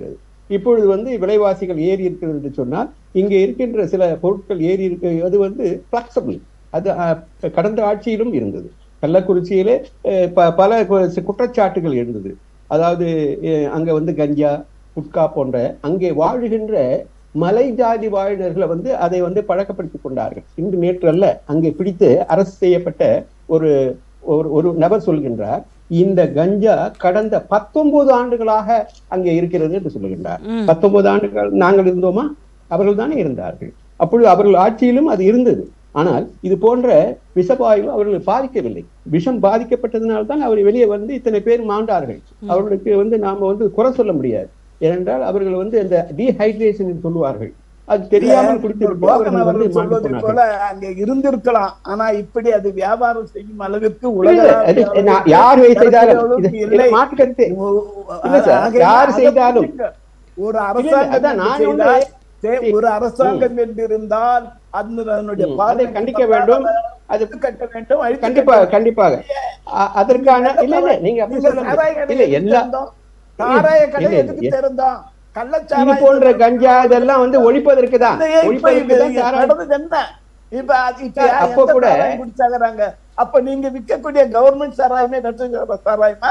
இப்பொழுது வந்து விலைவாசிகள் ஏறி இருக்கிறது என்று சொன்னால் இங்கே இருக்கின்ற சில பொருட்கள் ஏறி இருக்கு அது வந்து பிளக்சபிள் அது அஹ், கடந்த ஆட்சியிலும் இருந்தது கள்ளக்குறிச்சியிலே அஹ், ப- பல கு- குற்றச்சாட்டுகள் இருந்தது அதாவது அஹ், அங்க வந்து கஞ்சா குட்கா போன்ற அங்கே வாழுகின்ற மலை ஜாதி வாழ்நர்களை வந்து அதை வந்து பழக்கப்படுத்திக் கொண்டார்கள் இன்று நேற்று அல்ல அங்கே பிடித்து அரசு செய்யப்பட்ட ஒரு ஒரு ஒரு நபர் சொல்கின்றார் இந்த கஞ்சா கடந்த பத்தொன்பது ஆண்டுகளாக அங்கே இருக்கிறது என்று சொல்லுகின்றார் ம். பத்தொன்பது ஆண்டுகள் நாங்கள் இருந்தோமா அவர்கள் தானே இருந்தார்கள் அப்பொழுது அவர்கள் ஆட்சியிலும் அது இருந்தது ஆனால் இது போன்ற விஷபாயு அவர்களை பாதிக்கவில்லை விஷம் பாதிக்கப்பட்டதனால்தான் அவர் வெளியே வந்து இத்தனை பேர் மாண்டார்கள் அவர்களுக்கு வந்து நாம வந்து குறை சொல்ல முடியாது ஏனென்றால் அவர்கள் வந்து அந்த டீஹைட்ரேஷன் சொல்லுவார்கள் அது தெரியாமல் குடித்து விட்டு போகன் அவர்கள் வந்து அவர்கள் மாண்டு சொல்வதை போனார்கள் போல அங்க இருந்திருக்கலாம் ஆனா இப்படி அது வியாபாரம் செய்யும் அளவிற்கு இல்ல, அது நான் யார் செய்தாலும் இது- இல்லை இதுல மாற்று கருத்து இல்ல சார், ஆக யார் அதை செய்தாலும். புரிஞ்சுங்க. ஒரு இல்ல, அரசாங்கம் அதான் நான் என்று வந்து- செய்தால், தே- ஒரு அரசாங்கம் என்றிருந்தால் அந்த அதனுடைய ம், பாதை அதை கண்டிக்க வேண்டும். அது கட்ட வேண்டும் அழித்து கண்டிப்பாக கட்ட கண்டிப்பாக அ- அதற்கான இல்ல இல்ல நீங்க அப்படி நீங்க சொல்ல சாராய முடியாது. கடை இல்ல எதுக்கு எல்லா திறந்தோம்? சாராய கடை இல்ல, எதுக்கு இல்ல. திறந்தோம் இது கள்ளச்சாராயம் போன்ற கஞ்சா இதெல்லாம் வந்து ஒழிப்பதற்கு தான் இந்த இப்ப ஒழிப்பதற்கு இது தான் சாராயம் நடந்தது என்ன இப்ப அது இப்ப சார், யார் அப்ப எந்த கூட- சாராயம் குடிச்சாங்கறாங்க அப்ப நீங்க விற்கக்கூடிய கவர்மெண்ட் சாராயமே நட்டு சாராயமா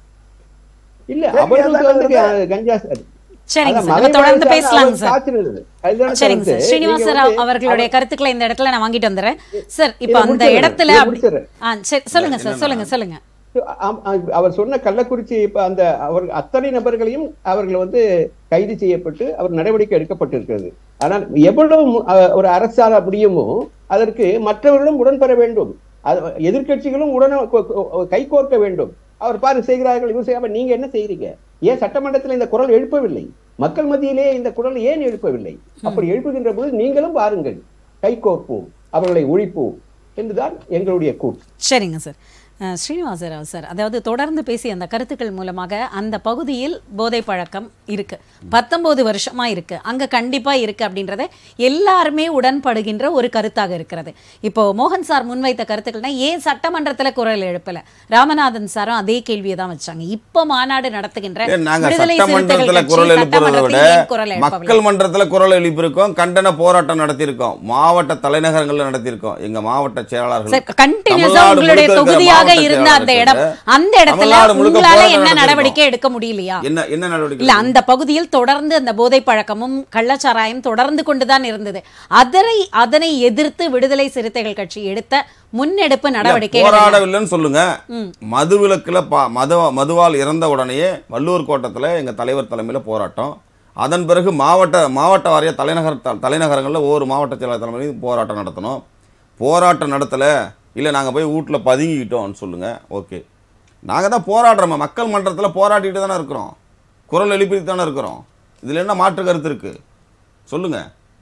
இல்ல சரி, அவர்களுக்கு அதான் வந்து வந்து- கஞ்சா சரிங்க அதான் சார் நம்ம மலை தொடர்ந்து வாழ்க்கையான பேசலாங்க அவருக்கு சார் காய்ச்சல் இருந்தது. அதுதானே சரிங்க கருத்து. சார் ஸ்ரீனிவாச நீங்க ராவ் வந்து அவர்களுடைய கருத்துக்களை இந்த இடத்துல நான் வாங்கிட்டு வந்துடுறேன் சார் இப்போ இதை அந்த முடிச்சிடுறேன். இடத்துல இதை அப்படி- முடிச்சிடுறேன். ஆ சரி சொல்லுங்க சார் சொல்லுங்க சொல்லுங்க ஆம், ஆ, அவர் சொன்ன கள்ளக்குறிச்சி இப்ப அந்த அவர் அத்தனை நபர்களையும் அவர்கள் வந்து கைது செய்யப்பட்டு அவர் நடவடிக்கை எடுக்கப்பட்டிருக்கிறது ஆனால் எவ்வளவு மு- அ, ஒரு அரசால முடியுமோ அதற்கு மற்றவர்களும் உடன் பெற வேண்டும் அது எதிர்க்கட்சிகளும் உடனே கொ- கொ- கைகோர்க்க வேண்டும் அவர் பாரு செய்கிறார்கள் இவர் செய்யாம நீங்க என்ன செய்றீங்க ஏன் சட்டமன்றத்தில் இந்த குரல் எழுப்பவில்லை மக்கள் மத்தியிலே இந்த குரல் ஏன் எழுப்பவில்லை அப்படி எழுப்புகின்ற போது நீங்களும் பாருங்கள் கைகோர்ப்போம் அவர்களை ஒழிப்போம் என்றுதான் எங்களுடைய கூற்று சரிங்க சார் அஹ், ஸ்ரீனிவாச ராவ் சார் அதாவது தொடர்ந்து பேசிய அந்த கருத்துக்கள் மூலமாக அந்த பகுதியில் போதை பழக்கம் இருக்கு பத்தொன்பது வருஷமா இருக்கு அங்க கண்டிப்பா இருக்கு அப்படின்றத எல்லாருமே உடன்படுகின்ற ஒரு கருத்தாக இருக்கிறது இப்போ மோகன் சார் முன்வைத்த கருத்துக்கள்னா ஏன் சட்டமன்றத்துல குரல் எழுப்பல ராமநாதன் சாரும் அதே கேள்வியை தான் வச்சாங்க இப்போ மாநாடு நடத்துகின்ற ஏன் நாங்க விடுதலை சட்டமன்றத்துல சிறுத்தைகள் குரல் கட்சி எழுப்புறதை விட சட்டமன்றத்தில் ஏன் குரல் எழுப்பவில்லை மக்கள் மன்றத்துல குரல் எழுப்பியிருக்கோம் கண்டன போராட்டம் நடத்தியிருக்கோம் மாவட்ட தலைநகரங்கள்ல நடத்தியிருக்கோம் எங்க மாவட்ட செயலாளர்கள் சார் கண்டினியூஸா தமிழ்நாடு உங்களுடைய முழுக்க இருக்கிற தொகுதியாக மாவட்ட இருந்த அந்த இடம் செயலாளர்கள் அந்த இடத்துல தமிழ்நாடு முழுக்க உங்களால போராட்டம் என்ன நடத்தியிருக்கோம். நடவடிக்கை எடுக்க முடியலையா என்ன என்ன நடவடிக்கை இல்ல அந்த பகுதியில் தொடர்ந்து அந்த போதை பழக்கமும் கள்ளச்சாராயம் தொடர்ந்து கொண்டுதான் இருந்தது அதனை அதனை எதிர்த்து விடுதலை சிறுத்தைகள் கட்சி எடுத்த முன்னெடுப்பு நடவடிக்கை போராடவில்லைன்னு சொல்லுங்க மதுவிலக்குல பா மது மதுவால் இறந்த உடனேயே வள்ளூர் கோட்டத்துல எங்க தலைவர் தலைமையில போராட்டம் அதன் பிறகு மாவட்ட மாவட்ட வாரிய தலைநகர் த- தலைநகரங்கள்ல ஒவ்வொரு மாவட்ட செயலாளர் தலைமையிலும் போராட்டம் நடத்தணும் போராட்டம் நடத்தல இல்ல நாங்க போய் வீட்டுல பதுங்கிக்கிட்டோம்னு சொல்லுங்க ஓகே நாங்க தான் போராடுறோம் மக்கள் மன்றத்துல போராடிட்டு தானே இருக்கிறோம் குரல் எழுப்பிட்டு தானே இருக்கிறோம் இதுல என்ன மாற்று கருத்து இருக்கு சொல்லுங்க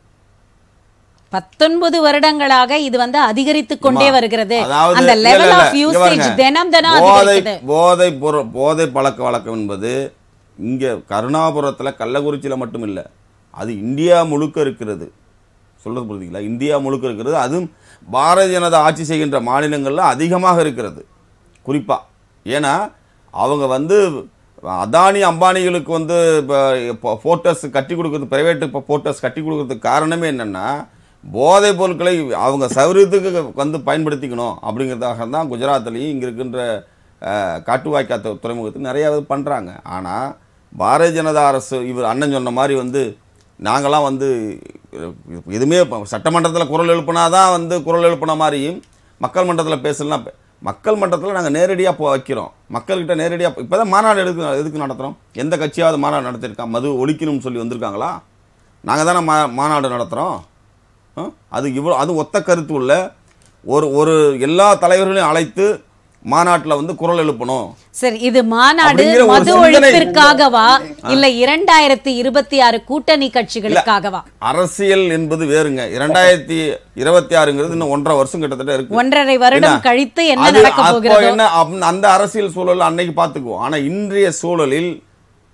பத்தொன்பது வருடங்களாக இது வந்து அதிகரித்து கொண்டே அம்மா, வருகிறது அதாவது அந்த இல்ல, லெவல் இல்ல, ஆஃப் இங்க யூசேஜ் பாருங்க. தினம் தினம் போதை அதிகரிக்குது போதை பொருள் போதை பழக்க வழக்கம் என்பது இங்க கருணாபுரத்துல கள்ளக்குறிச்சியில மட்டும் இல்ல அது இந்தியா முழுக்க இருக்கிறது சொல்றது புரியுதுங்களா இந்தியா முழுக்க இருக்கிறது அதுவும் பாரதிய ஜனதா ஆட்சி செய்கின்ற மாநிலங்கள்ல அதிகமாக இருக்கிறது குறிப்பா ஏன்னா அவங்க வந்து அதானி அம்பானிகளுக்கு வந்து இப்போ போர்ட்டர்ஸ் கட்டி கொடுக்கறது பிரைவேட் இப்போ போர்ட்டர்ஸ் கட்டி கொடுக்கறதுக்கு காரணமே என்னன்னா போதைப் பொருட்களை அவங்க சௌரியத்துக்கு வந்து பயன்படுத்திக்கணும் அப்படிங்கிறதாக தான் குஜராத்லேயும் இங்கே இருக்கின்ற அஹ், காட்டுவாய்க்கா து- துறைமுகத்துக்கு நிறைய இது பண்ணுறாங்க ஆனால் பாரதிய ஜனதா அரசு இவர் அண்ணன் சொன்ன மாதிரி வந்து நாங்களாம் வந்து அஹ், எதுவுமே சட்டமன்றத்தில் குரல் எழுப்புனாதான் வந்து குரல் எழுப்புன மாதிரியும் மக்கள் மன்றத்தில் பேசலாம் மக்கள் மன்றத்தில் நாங்கள் நேரடியாக போ வைக்கிறோம் மக்கள்கிட்ட நேரடியாக இப்போ தான் மாநாடு எதுக்கு எதுக்கு நடத்துகிறோம் எந்த கட்சியாவது மாநாடு நடத்திருக்கா மது ஒழிக்கணும்னு சொல்லி வந்திருக்காங்களா நாங்கள் தானே மா மாநாடு நடத்துகிறோம் அது இவ்வளோ அது ஒத்த கருத்து உள்ள ஒரு ஒரு எல்லா தலைவர்களையும் அழைத்து மாநாட்டில் வந்து குரல் எழுப்பணும் சரி இது மாநாடு அப்படிங்கிற ஒரு மது சிந்தனை- ஒழிப்பிற்காகவா இல்ல இரண்டாயிரத்தி இருபத்தி ஆறு கூட்டணி கட்சிகளுக்காகவா அரசியல் என்பது வேறுங்க இரண்டாயிரத்தி இருபத்தி ஆறுங்கிறது இன்னும் ஒன்றரை வருஷம் கிட்டத்தட்ட இருக்கு ஒன்றரை வருடம் என்ன? கழித்து என்ன அது நடக்க அப்போ போகிறதோ என்ன அப்~ அந்த அரசியல் சூழல் அன்னைக்கு பார்த்துக்குவோம் ஆனா இன்றைய சூழலில்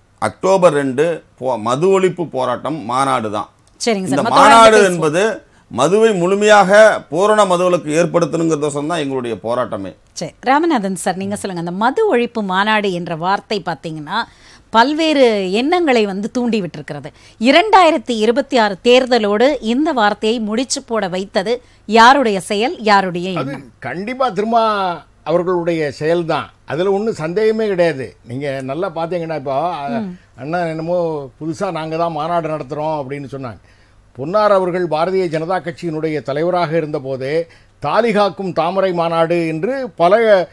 அக்டோபர் ரெண்டு போ- மது ஒழிப்பு போராட்டம் மாநாடு தான் சரிங்க இந்த சார் மொத்தமா மாநாடு பேசுவோம். என்பது மதுவை முழுமையாக பூரண மதுவிலக்கு ஏற்படுத்தணுங்கிறதோசம் தான் எங்களுடைய போராட்டமே சரி ராமநாதன் சார் நீங்க சொல்லுங்க அந்த மது ஒழிப்பு மாநாடு என்ற வார்த்தை பார்த்தீங்கன்னா பல்வேறு எண்ணங்களை வந்து தூண்டி விட்டிருக்கிறது இரண்டாயிரத்தி இருபத்தி ஆறு தேர்தலோடு இந்த வார்த்தையை முடிச்சு போட வைத்தது யாருடைய செயல் யாருடைய அது எண்ணம் கண்டிப்பா திரும்ப அவர்களுடைய செயல்தான் அதுல ஒன்றும் சந்தேகமே கிடையாது நீங்க நல்லா பார்த்தீங்கன்னா இப்போ அஹ், அண்ணா என்னமோ புதுசா நாங்க தான் மாநாடு நடத்துறோம் அப்படின்னு சொன்னாங்க பொன்னார் அவர்கள் பாரதிய ஜனதா கட்சியினுடைய தலைவராக இருந்தபோதே தாலிகாக்கும் தாமரை மாநாடு என்று பல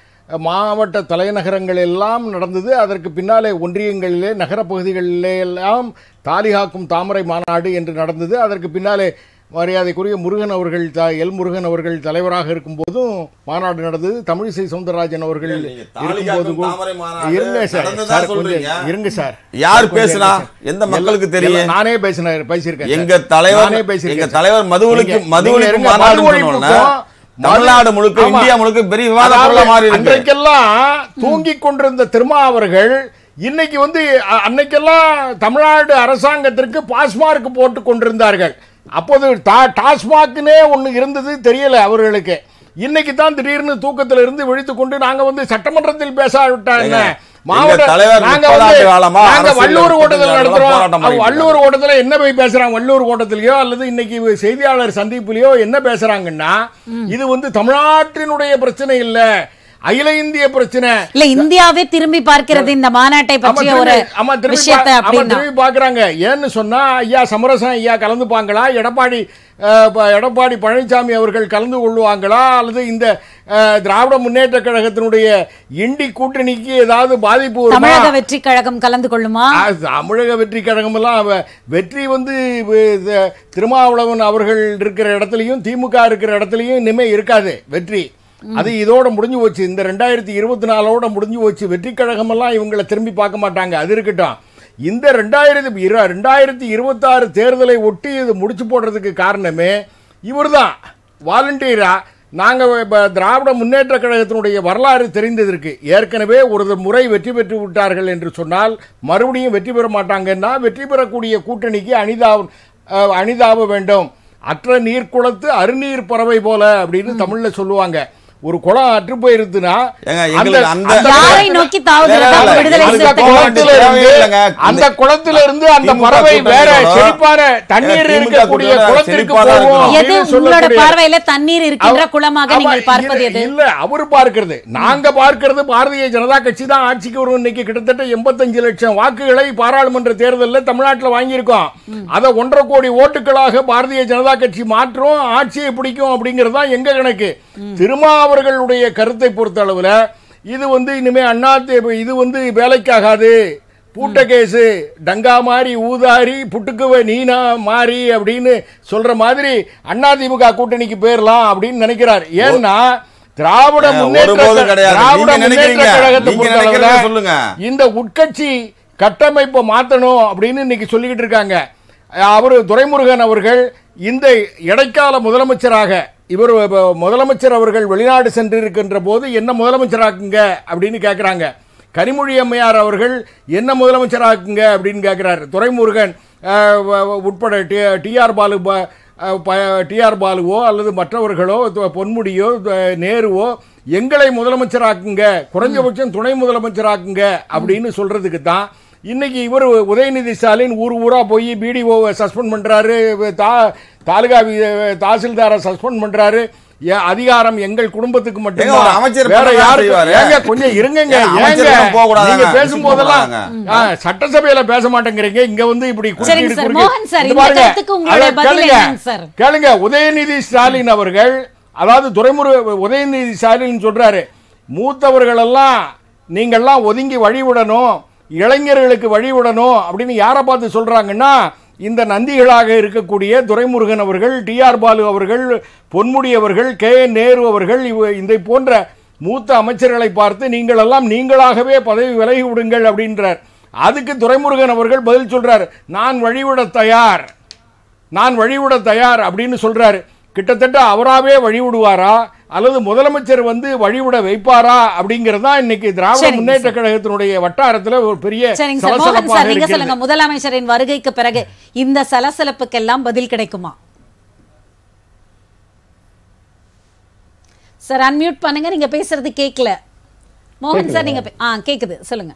மாவட்ட தலைநகரங்கள் எல்லாம் நடந்தது அதற்கு பின்னாலே ஒன்றியங்களிலே நகரப்பகுதிகளிலே எல்லாம் தாலிகாக்கும் தாமரை மாநாடு என்று நடந்தது அதற்கு பின்னாலே மரியாதைக்குரிய முருகன் அவர்கள் த எல் முருகன் அவர்கள் தலைவராக இருக்கும்போதும் மாநாடு நடந்தது தமிழிசை சவுந்தரராஜன் அவர்கள் நீங்க இருக்கும்போது தாலிகாக்கும் கூட- தாமரை மாநாடு இருங்க சார் நடந்ததா சார் கொஞ்சம் சொல்றீங்க. இருங்க சார் யார் கொஞ்சம் பேசுனா? இருங்க சார். எந்த மக்களுக்கு எல்லாம் தெரியும்? நானே பேசினேன் பேசியிருக்கேன் எங்க சார். தலைவர் நானே பேசியிருக்கேன் எங்க சார். தலைவர் மதுவிலக்கு நீங்க- மதுவிலக்கு நீங்க இருங்க, மாநாடு மது ஒழிப்புக்கும் தமிழ்நாடு முழுக்க ஆமா. இந்தியா முழுக்க பெரிய விவாத அதாவது பொருளா மாறி இருக்கு அன்றைக்கெல்லாம் தூங்கிக் கொண்டிருந்த திருமா அவர்கள் இன்னைக்கு வந்து அ- அன்னைக்கெல்லாம் தமிழ்நாடு அரசாங்கத்திற்கு பாஸ்மார்க் போட்டு கொண்டிருந்தார்கள் அப்போது டா- டாஸ்மாக்னே ஒண்ணு இருந்தது தெரியல அவர்களுக்கு இன்னைக்கு தான் திடீர்னு தூக்கத்துல இருந்து விழித்துக் கொண்டு நாங்க வந்து சட்டமன்றத்தில் பேசாவிட்டாங்க ஏங்க, மாவட்ட எங்க தலைவர் நாங்க முப்பது வந்து ஆண்டு காலமா நாங்க அரசியல்ல வள்ளூர் முப்பத்தஞ்சு ஓட்டத்தில் ஆண்டுகளா நடத்துறோம் போராட்டம் பண்ணிட்டு வள்ளூர் ஓட்டத்துல என்ன போய் பேசுறாங்க வள்ளூர் ஓட்டத்திலயோ அல்லது இன்னைக்கு செய்தியாளர் சந்திப்புலயோ என்ன பேசுறாங்கன்னா இது வந்து தமிழ்நாட்டினுடைய பிரச்சனை இல்ல அகில இந்திய பிரச்சனை இல்ல இந்தியாவே திரும்பி பார்க்கிறது இந்த மாநாட்டை ஆமா, பற்றிய ஒரு திரும்பி- ஆமா, திரும்பி விஷயத்தை பா- ஆமா, அப்படின்னா திரும்பி பாக்குறாங்க ஏன்னு சொன்னா ஐயா சமரசம் ஐயா கலந்துப்பாங்களா எடப்பாடி அஹ், ப- எடப்பாடி பழனிசாமி அவர்கள் கலந்து கொள்வாங்களா அல்லது இந்த அஹ், திராவிட முன்னேற்ற கழகத்தினுடைய இண்டி கூட்டணிக்கு ஏதாவது பாதிப்பு வருமா தமிழக வெற்றி கழகம் கலந்து கொள்ளுமா ஆ, தமிழக வெற்றி கழகமெல்லாம் அவ- வெற்றி வந்து வ- இந்த திருமாவளவன் அவர்கள் இருக்கிற இடத்துலையும் திமுக இருக்கிற இடத்துலையும் இனிமே இருக்காது வெற்றி அது இதோட முடிஞ்சு போச்சு இந்த ரெண்டாயிரத்தி இருபத்தி நாலோட முடிஞ்சு போச்சு வெற்றி கழகமெல்லாம் இவங்களை திரும்பி பார்க்க மாட்டாங்க அது இருக்கட்டும் இந்த ரெண்டாயிரத்தி இரு ரெண்டாயிரத்தி இருபத்தாறு தேர்தலை ஒட்டி இது முடிச்சு போடுறதுக்கு காரணமே இவர்தான் வாலண்டியரா நாங்கள் இப்போ திராவிட முன்னேற்ற கழகத்தினுடைய வரலாறு தெரிந்ததற்கு ஏற்கனவே ஒரு முறை வெற்றி பெற்று விட்டார்கள் என்று சொன்னால் மறுபடியும் வெற்றி பெற மாட்டாங்கன்னா வெற்றி பெறக்கூடிய கூட்டணிக்கு அணிதா அஹ், அணிதாப வேண்டும் அற்ற நீர் குளத்து அருநீர் பறவை போல அப்படின்னு தமிழ்ல சொல்லுவாங்க ஒரு குளம் அற்று போயிருதுன்னா ஏங்க, எங்களுக்கு அந்த- யாரை நோக்கி தாவுகிறதா இல்ல, இல்ல, விடுதலை அந்த சிறுத்தைகள் குளத்துல கட்சி? தேவையே இல்லைங்க. அந்த குளத்துல இருந்து அந்த திமுக பறவை வேற கூட்டணியோட செழிப்பான தண்ணீர் திமுக இருக்கக்கூடிய கூட்டணியோட குளத்திற்கு செழிப்பான போவோம் இருக்கணும். எது அப்படின்னு உங்களோட சொல்லக்கூடிய- பார்வையில தண்ணீர் இருக்கின்ற அவ- குளமாக அவ- நீங்கள் பார்ப்பது இல்ல, எது இல்ல அவரு பார்க்கிறது நாங்க பார்க்கிறது பாரதிய ஜனதா கட்சி தான் ஆட்சிக்கு வரும் இன்னைக்கு கிட்டத்தட்ட எண்பத்தஞ்சு லட்சம் வாக்குகளை பாராளுமன்ற தேர்தலில் தமிழ்நாட்டில் வாங்கியிருக்கோம் அதை ஒன்றரை கோடி ஓட்டுகளாக பாரதிய ஜனதா கட்சி மாற்றும் ஆட்சியை பிடிக்கும் அப்படிங்கிறது தான் எங்க கணக்கு திருமா அவர்களுடைய கருத்தை பொறுத்த அளவுல இது வந்து இனிமே அண்ணா தே- இது வந்து வேலைக்காகாது பூட்ட கேஸு டங்கா மாறி ஊதாரி புட்டுக்குவ நீனா மாறி அப்படின்னு சொல்ற மாதிரி அதிமுக கூட்டணிக்கு போயிரலாம் அப்படின்னு நினைக்கிறார் ஏன்னா திராவிட ஏங்க, முன்னேற்ற ஒருபோதும் கிடையாது. திராவிட நீங்க முன்னேற்ற நினைக்கிறீங்க. கழகத்தை நீங்க பொறுத்தளவுல நினைக்கிறத சொல்லுங்க. இந்த உட்கட்சி கட்டமைப்பை மாத்தணும் அப்படின்னு இன்னைக்கு சொல்லிக்கிட்டு இருக்காங்க அவர் துரைமுருகன் அவர்கள் இந்த இடைக்கால முதலமைச்சராக இவர் இப்ப முதலமைச்சர் அவர்கள் வெளிநாடு சென்று இருக்கின்ற போது என்ன முதலமைச்சராக்குங்க அப்படின்னு கேட்குறாங்க கனிமொழி அம்மையார் அவர்கள் என்ன முதலமைச்சராக்குங்க அப்படின்னு கேட்குறாரு துரைமுருகன் அஹ், வ- வ- உட்பட டி டிஆர் பாலு ப- அஹ், ப- டிஆர் பாலுவோ அல்லது மற்றவர்களோ து- பொன்முடியோ து- நேருவோ எங்களை முதலமைச்சராக்குங்க குறைஞ்சபட்சம் துணை முதலமைச்சராக்குங்க அப்படின்னு சொல்றதுக்கு தான் இன்னைக்கு இவர் உதயநிதி ஸ்டாலின் ஊர் ஊரா போய் பிடிஓவை சஸ்பெண்ட் பண்றாரு தா தாலுகா வி- தாசில்தாரை சஸ்பெண்ட் பண்றாரு ஏ- அதிகாரம் எங்கள் குடும்பத்துக்கு ஏங்க, ஒரு மட்டும் அமைச்சர் வேற பண்ணதான் யாருக்கு செய்வாரு. ஏங்க கொஞ்சம் இருங்கங்க ஏன் அமைச்சர் ஏங்க பக்கம் போகக்கூடாதாங்க? நீங்க பேசும்போதெல்லாம் போகக்கூடாதாங்க? ஆ, சட்டசபையில பேச மாட்டேங்கிறீங்க இங்க வந்து இப்படி குறுக்கீடு சரிங்க சார். குறுக்கீடு. மோகன் சார், இந்த இந்த பாருங்க. கருத்துக்கு உங்களுடைய அத பதில் கேளுங்க. என்னங்க சார்? கேளுங்க உதயநிதி ஸ்டாலின் அவர்கள் அதாவது துரைமுரு உதயநிதி ஸ்டாலின் சொல்றாரு மூத்தவர்கள் எல்லாம் நீங்கள்லாம் ஒதுங்கி வழிவிடணும் இளைஞர்களுக்கு வழிவிடணும் அப்படின்னு யாரை பார்த்து சொல்றாங்கன்னா இந்த நந்திகளாக இருக்கக்கூடிய துரைமுருகன் அவர்கள் டிஆர் பாலு அவர்கள் பொன்முடி அவர்கள் கே என் நேரு அவர்கள் இவ இந்த போன்ற மூத்த அமைச்சர்களை பார்த்து நீங்கள் எல்லாம் நீங்களாகவே பதவி விலகி விடுங்கள் அப்படின்றார் அதுக்கு துரைமுருகன் அவர்கள் பதில் சொல்றார் நான் வழிவிட தயார் நான் வழிவிட தயார் அப்படின்னு சொல்றாரு கிட்டத்தட்ட அவராவே வழிவிடுவாரா அல்லது முதலமைச்சர் வந்து வழிவிட வைப்பாரா அப்படிங்கிறது தான் இன்னைக்கு திராவிட சரிங்க முன்னேற்ற கழகத்தினுடைய வட்டாரத்துல ஒரு பெரிய சரிங்க சார் மோகன் சலசலப்பாக சார் நீங்க இருக்கிறது சொல்லுங்க முதலமைச்சரின் வருகைக்கு பிறகு இந்த சலசலப்புக்கெல்லாம் பதில் கிடைக்குமா சார் அன்மியூட் பண்ணுங்க நீங்க பேசுறது கேட்கல மோகன் சார் நீங்க பே- ஆ கேக்குது சொல்லுங்க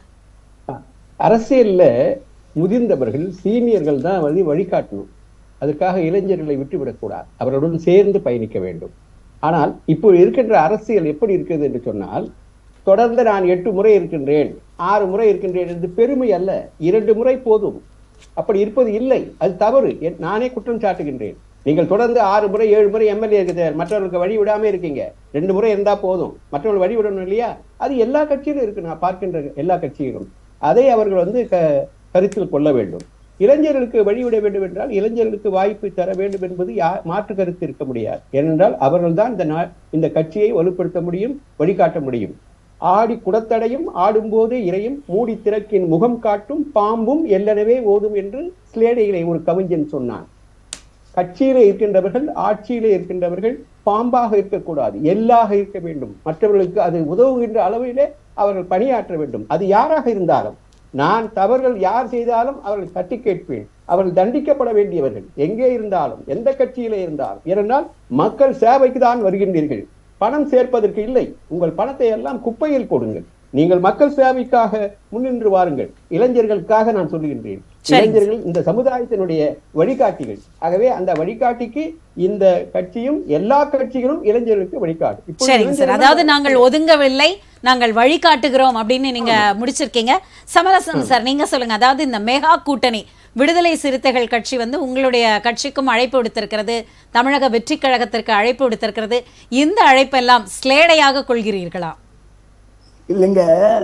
அரசியல்ல முதிர்ந்தவர்கள் சீனியர்கள் தான் வந்து வழிகாட்டணும் அதுக்காக இளைஞர்களை விட்டுவிடக்கூடாது அவர்களுடன் சேர்ந்து பயணிக்க வேண்டும் ஆனால் இப்போ இருக்கின்ற அரசியல் எப்படி இருக்கிறது என்று சொன்னால் தொடர்ந்து நான் எட்டு முறை இருக்கின்றேன் ஆறு முறை இருக்கின்றேன் என்று பெருமை அல்ல இரண்டு முறை போதும் அப்படி இருப்பது இல்லை அது தவறு என்- நானே குற்றம் சாட்டுகின்றேன் நீங்கள் தொடர்ந்து ஆறு முறை ஏழு முறை எம்எல்ஏ இருக்குது மற்றவர்களுக்கு வழி விடாம இருக்கீங்க ரெண்டு முறை இருந்தா போதும் மற்றவர்கள் வழி விடணும் இல்லையா அது எல்லா கட்சியிலும் இருக்கு நான் பார்க்கின்ற எல்லா கட்சியிலும் அதை அவர்கள் வந்து க கருத்தில் கொள்ள வேண்டும் இளைஞர்களுக்கு வழிவிட வேண்டும் என்றால் இளைஞர்களுக்கு வாய்ப்பு தர வேண்டும் என்பது யா மாற்று கருத்து இருக்க முடியாது ஏனென்றால் அவர்கள்தான் இந்த நா இந்த கட்சியை வலுப்படுத்த முடியும் வழிகாட்ட முடியும் ஆடி குடத்தடையும் ஆடும்போது இறையும் மூடி திறக்கின் முகம் காட்டும் பாம்பும் எல்லனவே ஓதும் என்று ஸ்லேடையிலே ஒரு கவிஞன் சொன்னான் கட்சியிலே இருக்கின்றவர்கள் ஆட்சியிலே இருக்கின்றவர்கள் பாம்பாக இருக்கக்கூடாது எல்லாக இருக்க வேண்டும் மற்றவர்களுக்கு அது உதவுகின்ற அளவிலே அவர்கள் பணியாற்ற வேண்டும் அது யாராக இருந்தாலும் நான் தவறுகள் யார் செய்தாலும் அவர்களை தட்டி கேட்பேன் அவர்கள் தண்டிக்கப்பட வேண்டியவர்கள் எங்கே இருந்தாலும் எந்த கட்சியிலே இருந்தாலும் ஏனென்றால் மக்கள் சேவைக்கு தான் வருகின்றீர்கள் பணம் சேர்ப்பதற்கு இல்லை உங்கள் பணத்தை எல்லாம் குப்பையில் கொடுங்கள் நீங்கள் மக்கள் சேவைக்காக முன்னின்று வாருங்கள் இளைஞர்களுக்காக நான் சொல்லுகின்றேன் சரிங்க. இளைஞர்கள் இந்த சமுதாயத்தினுடைய வழிகாட்டிகள் ஆகவே அந்த வழிகாட்டிக்கு இந்த கட்சியும் எல்லா கட்சிகளும் இளைஞர்களுக்கு வழிகாட்டு இப்பொழுது சரிங்க சார் இளைஞர்கள் அதாவது நாங்கள் ஒதுங்கவில்லை நாங்கள் வழிகாட்டுகிறோம் அப்படின்னு நீங்க முடிச்சிருக்கீங்க சமரசம் சார் நீங்க சொல்லுங்க அதாவது இந்த மெகா கூட்டணி விடுதலை சிறுத்தைகள் கட்சி வந்து உங்களுடைய கட்சிக்கும் அழைப்பு விடுத்திருக்கிறது தமிழக வெற்றி கழகத்திற்கு அழைப்பு விடுத்திருக்கிறது இந்த அழைப்பெல்லாம் ஸ்லேடையாக கொள்கிறீர்களா இல்லைங்க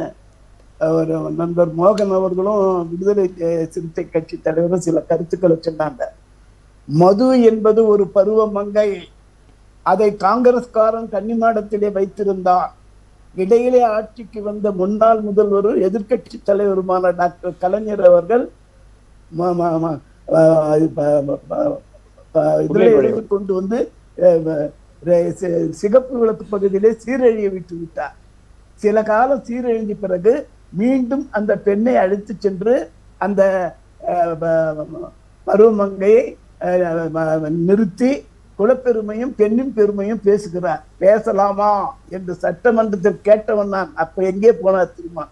அவர் நண்பர் மோகன் அவர்களும் விடுதலை அஹ், சிறுத்தை கட்சி தலைவரும் சில கருத்துக்களை சொன்னாங்க மது என்பது ஒரு பருவ மங்கை அதை காங்கிரஸ்காரன் கன்னிமாடத்திலே வைத்திருந்தார் இடையிலே ஆட்சிக்கு வந்த முன்னாள் முதல்வரும் எதிர்க்கட்சி தலைவருமான டாக்டர் கலைஞர் அவர்கள் ம- ம- ம- ஆஹ் ப- ப- ப- ப- இதிலே எடுத்து கொண்டு வந்து அஹ், அஹ், சி- சிகப்பு விளக்கு பகுதியிலே சீரழிய விட்டு விட்டார் சில காலம் சீரழிந்த பிறகு மீண்டும் அந்த பெண்ணை அழைத்து சென்று அந்த அஹ், ப- ப- பருவமங்கையை அஹ், ம- நிறுத்தி குலப்பெருமையும் பெண்ணின் பெருமையும் பேசுகிறார் பேசலாமா என்று சட்டமன்றத்தில் கேட்டவன் நான் அப்ப எங்கே போனார் தெரியுமா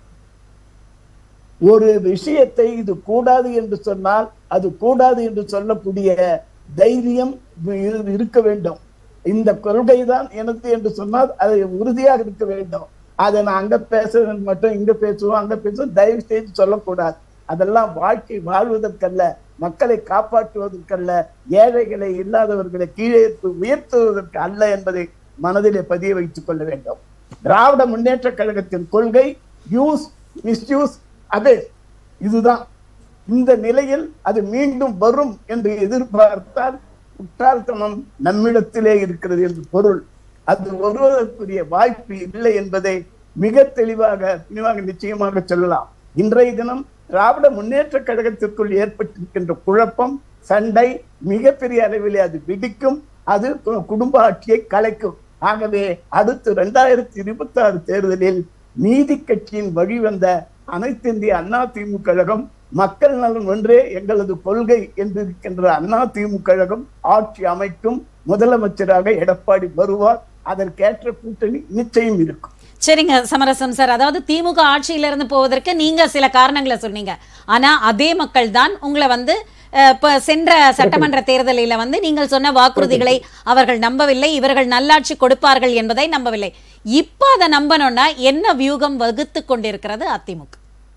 ஒரு விஷயத்தை இது கூடாது என்று சொன்னால் அது கூடாது என்று சொல்லக்கூடிய தைரியம் இரு- இருக்க வேண்டும் இந்த கொள்கை தான் எனது என்று சொன்னால் அது உறுதியாக இருக்க வேண்டும் அதை நான் அங்க பேசுறேன் மட்டும் இங்க பேசுவோம் அங்க பேசுவோம் தயவு செய்து சொல்லக்கூடாது அதெல்லாம் வாழ்க்கை வாழ்வதற்கல்ல மக்களை காப்பாற்றுவதற்கல்ல ஏழைகளை இல்லாதவர்களை கீழே உயர்த்துவதற்கு அல்ல என்பதை மனதிலே பதிய வைத்துக் கொள்ள வேண்டும் திராவிட முன்னேற்ற கழகத்தின் கொள்கை யூஸ் மிஸ்யூஸ் அது இதுதான் இந்த நிலையில் அது மீண்டும் வரும் என்று எதிர்பார்த்தால் முட்டாள்தனம் நம்மிடத்திலே இருக்கிறது என்று பொருள் அது வருவதற்குரிய வாய்ப்பு இல்லை என்பதை மிக தெளிவாக தெளிவாக நிச்சயமாக சொல்லலாம் இன்றைய தினம் திராவிட முன்னேற்ற கழகத்திற்குள் ஏற்பட்டிருக்கின்ற குழப்பம் சண்டை மிகப்பெரிய அளவிலே அது வெடிக்கும் அது கு- குடும்ப ஆட்சியை கலைக்கும் ஆகவே அடுத்து இரண்டாயிரத்தி இருபத்தி ஆறு தேர்தலில் நீதி கட்சியின் வழிவந்த அனைத்து இந்திய அண்ணா திமுக கழகம் மக்கள் நலன் ஒன்றே எங்களது கொள்கை என்று இருக்கின்ற அண்ணா திமுக கழகம் ஆட்சி அமைக்கும் முதலமைச்சராக எடப்பாடி வருவார் அதற்கேற்ற கூட்டணி நிச்சயம் இருக்கும் சரிங்க சமரசம் சார் அதாவது திமுக ஆட்சியில இருந்து போவதற்கு நீங்க சில காரணங்களை சொன்னீங்க ஆனா அதே மக்கள் தான் உங்களை வந்து அஹ், இப்ப சென்ற சட்டமன்ற தேர்தலில வந்து நீங்கள் சொன்ன வாக்குறுதிகளை அவர்கள் நம்பவில்லை இவர்கள் நல்லாட்சி கொடுப்பார்கள் என்பதை நம்பவில்லை இப்ப அதை நம்பணும்னா என்ன வியூகம் வகுத்து கொண்டிருக்கிறது அதிமுக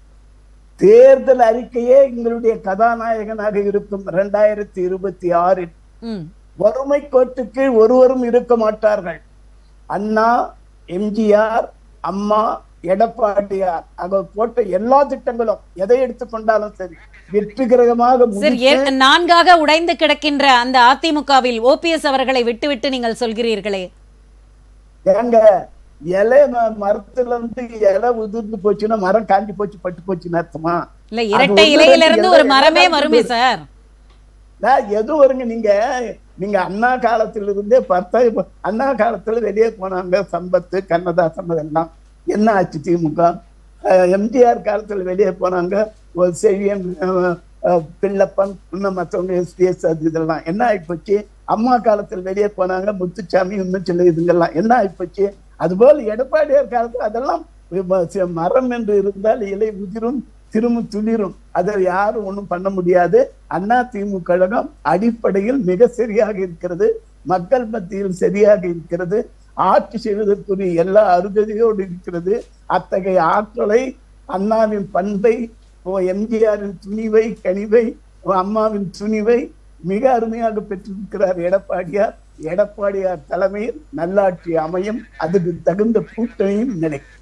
தேர்தல் அறிக்கையே எங்களுடைய கதாநாயகனாக இருக்கும் இரண்டாயிரத்தி இருபத்தி ஆறில் ம் வறுமை கோட்டுக்கு ஒருவரும் இருக்க மாட்டார்கள் அண்ணா எம்ஜிஆர் அம்மா எடப்பாடியார் அவர் போட்ட எல்லா திட்டங்களும் எதை எடுத்துக்கொண்டாலும் சரி வெற்றிகரமாக சரி முடித்து ஏ- நான்காக உடைந்து கிடக்கின்ற அந்த அதிமுகவில் ஓபிஎஸ் அவர்களை விட்டுவிட்டு நீங்கள் சொல்கிறீர்களே ஏங்க இலை ம- மரத்துல இருந்து இலை உதிர்ந்து போச்சுன்னா மரம் காஞ்சி போச்சு பட்டு போச்சுன்னு அர்த்தமா இல்ல அது இரட்டை ஒண்ணு இலையில ரெண்டு இருந்து எல்லா- ஒரு மரமே எல்லா வருமே காலத்துலயும் சார் நான் எது வருங்க நீங்க நீங்க அண்ணா காலத்துல இருந்தே பார்த்தா இப்ப அண்ணா காலத்துல வெளியே போனாங்க சம்பத்து கண்ணதாசன் எல்லாம் என்ன ஆச்சு திமுக அஹ் எம்ஜிஆர் காலத்துல வெளியே போனாங்க ஒரு செழியன் அஹ், அஹ், பிள்ளப்பன் இன்னும் மற்றவங்க எஸ்டிஎஸ் அது இதெல்லாம் என்ன ஆகி போச்சு அம்மா காலத்தில் வெளியே போனாங்க முத்துச்சாமி இன்னும் சில இதுங்கெல்லாம் என்ன ஆயிப்போச்சு அதுபோல் எடப்பாடியார் காலத்துல அதெல்லாம் ம- சி- மரம் என்று இருந்தால் இலை உதிரும் திரும்ப துளிரும் அதை யாரும் ஒண்ணும் பண்ண முடியாது அண்ணா திமுக கழகம் அடிப்படையில் மிக சரியாக இருக்கிறது மக்கள் மத்தியில் சரியாக இருக்கிறது ஆட்சி செய்வதற்குரிய எல்லா அருகதையோடு இருக்கிறது அத்தகைய ஆற்றலை அண்ணாவின் பண்பை ஓ எம்ஜிஆரின் துணிவை கனிவை ஓ அம்மாவின் துணிவை மிக அருமையாக பெற்றிருக்கிறார் எடப்பாடியார் எடப்பாடியார் தலைமையில் நல்லாட்சி அமையும் அதுக்கு தகுந்த கூட்டணியும் நினைக்கும்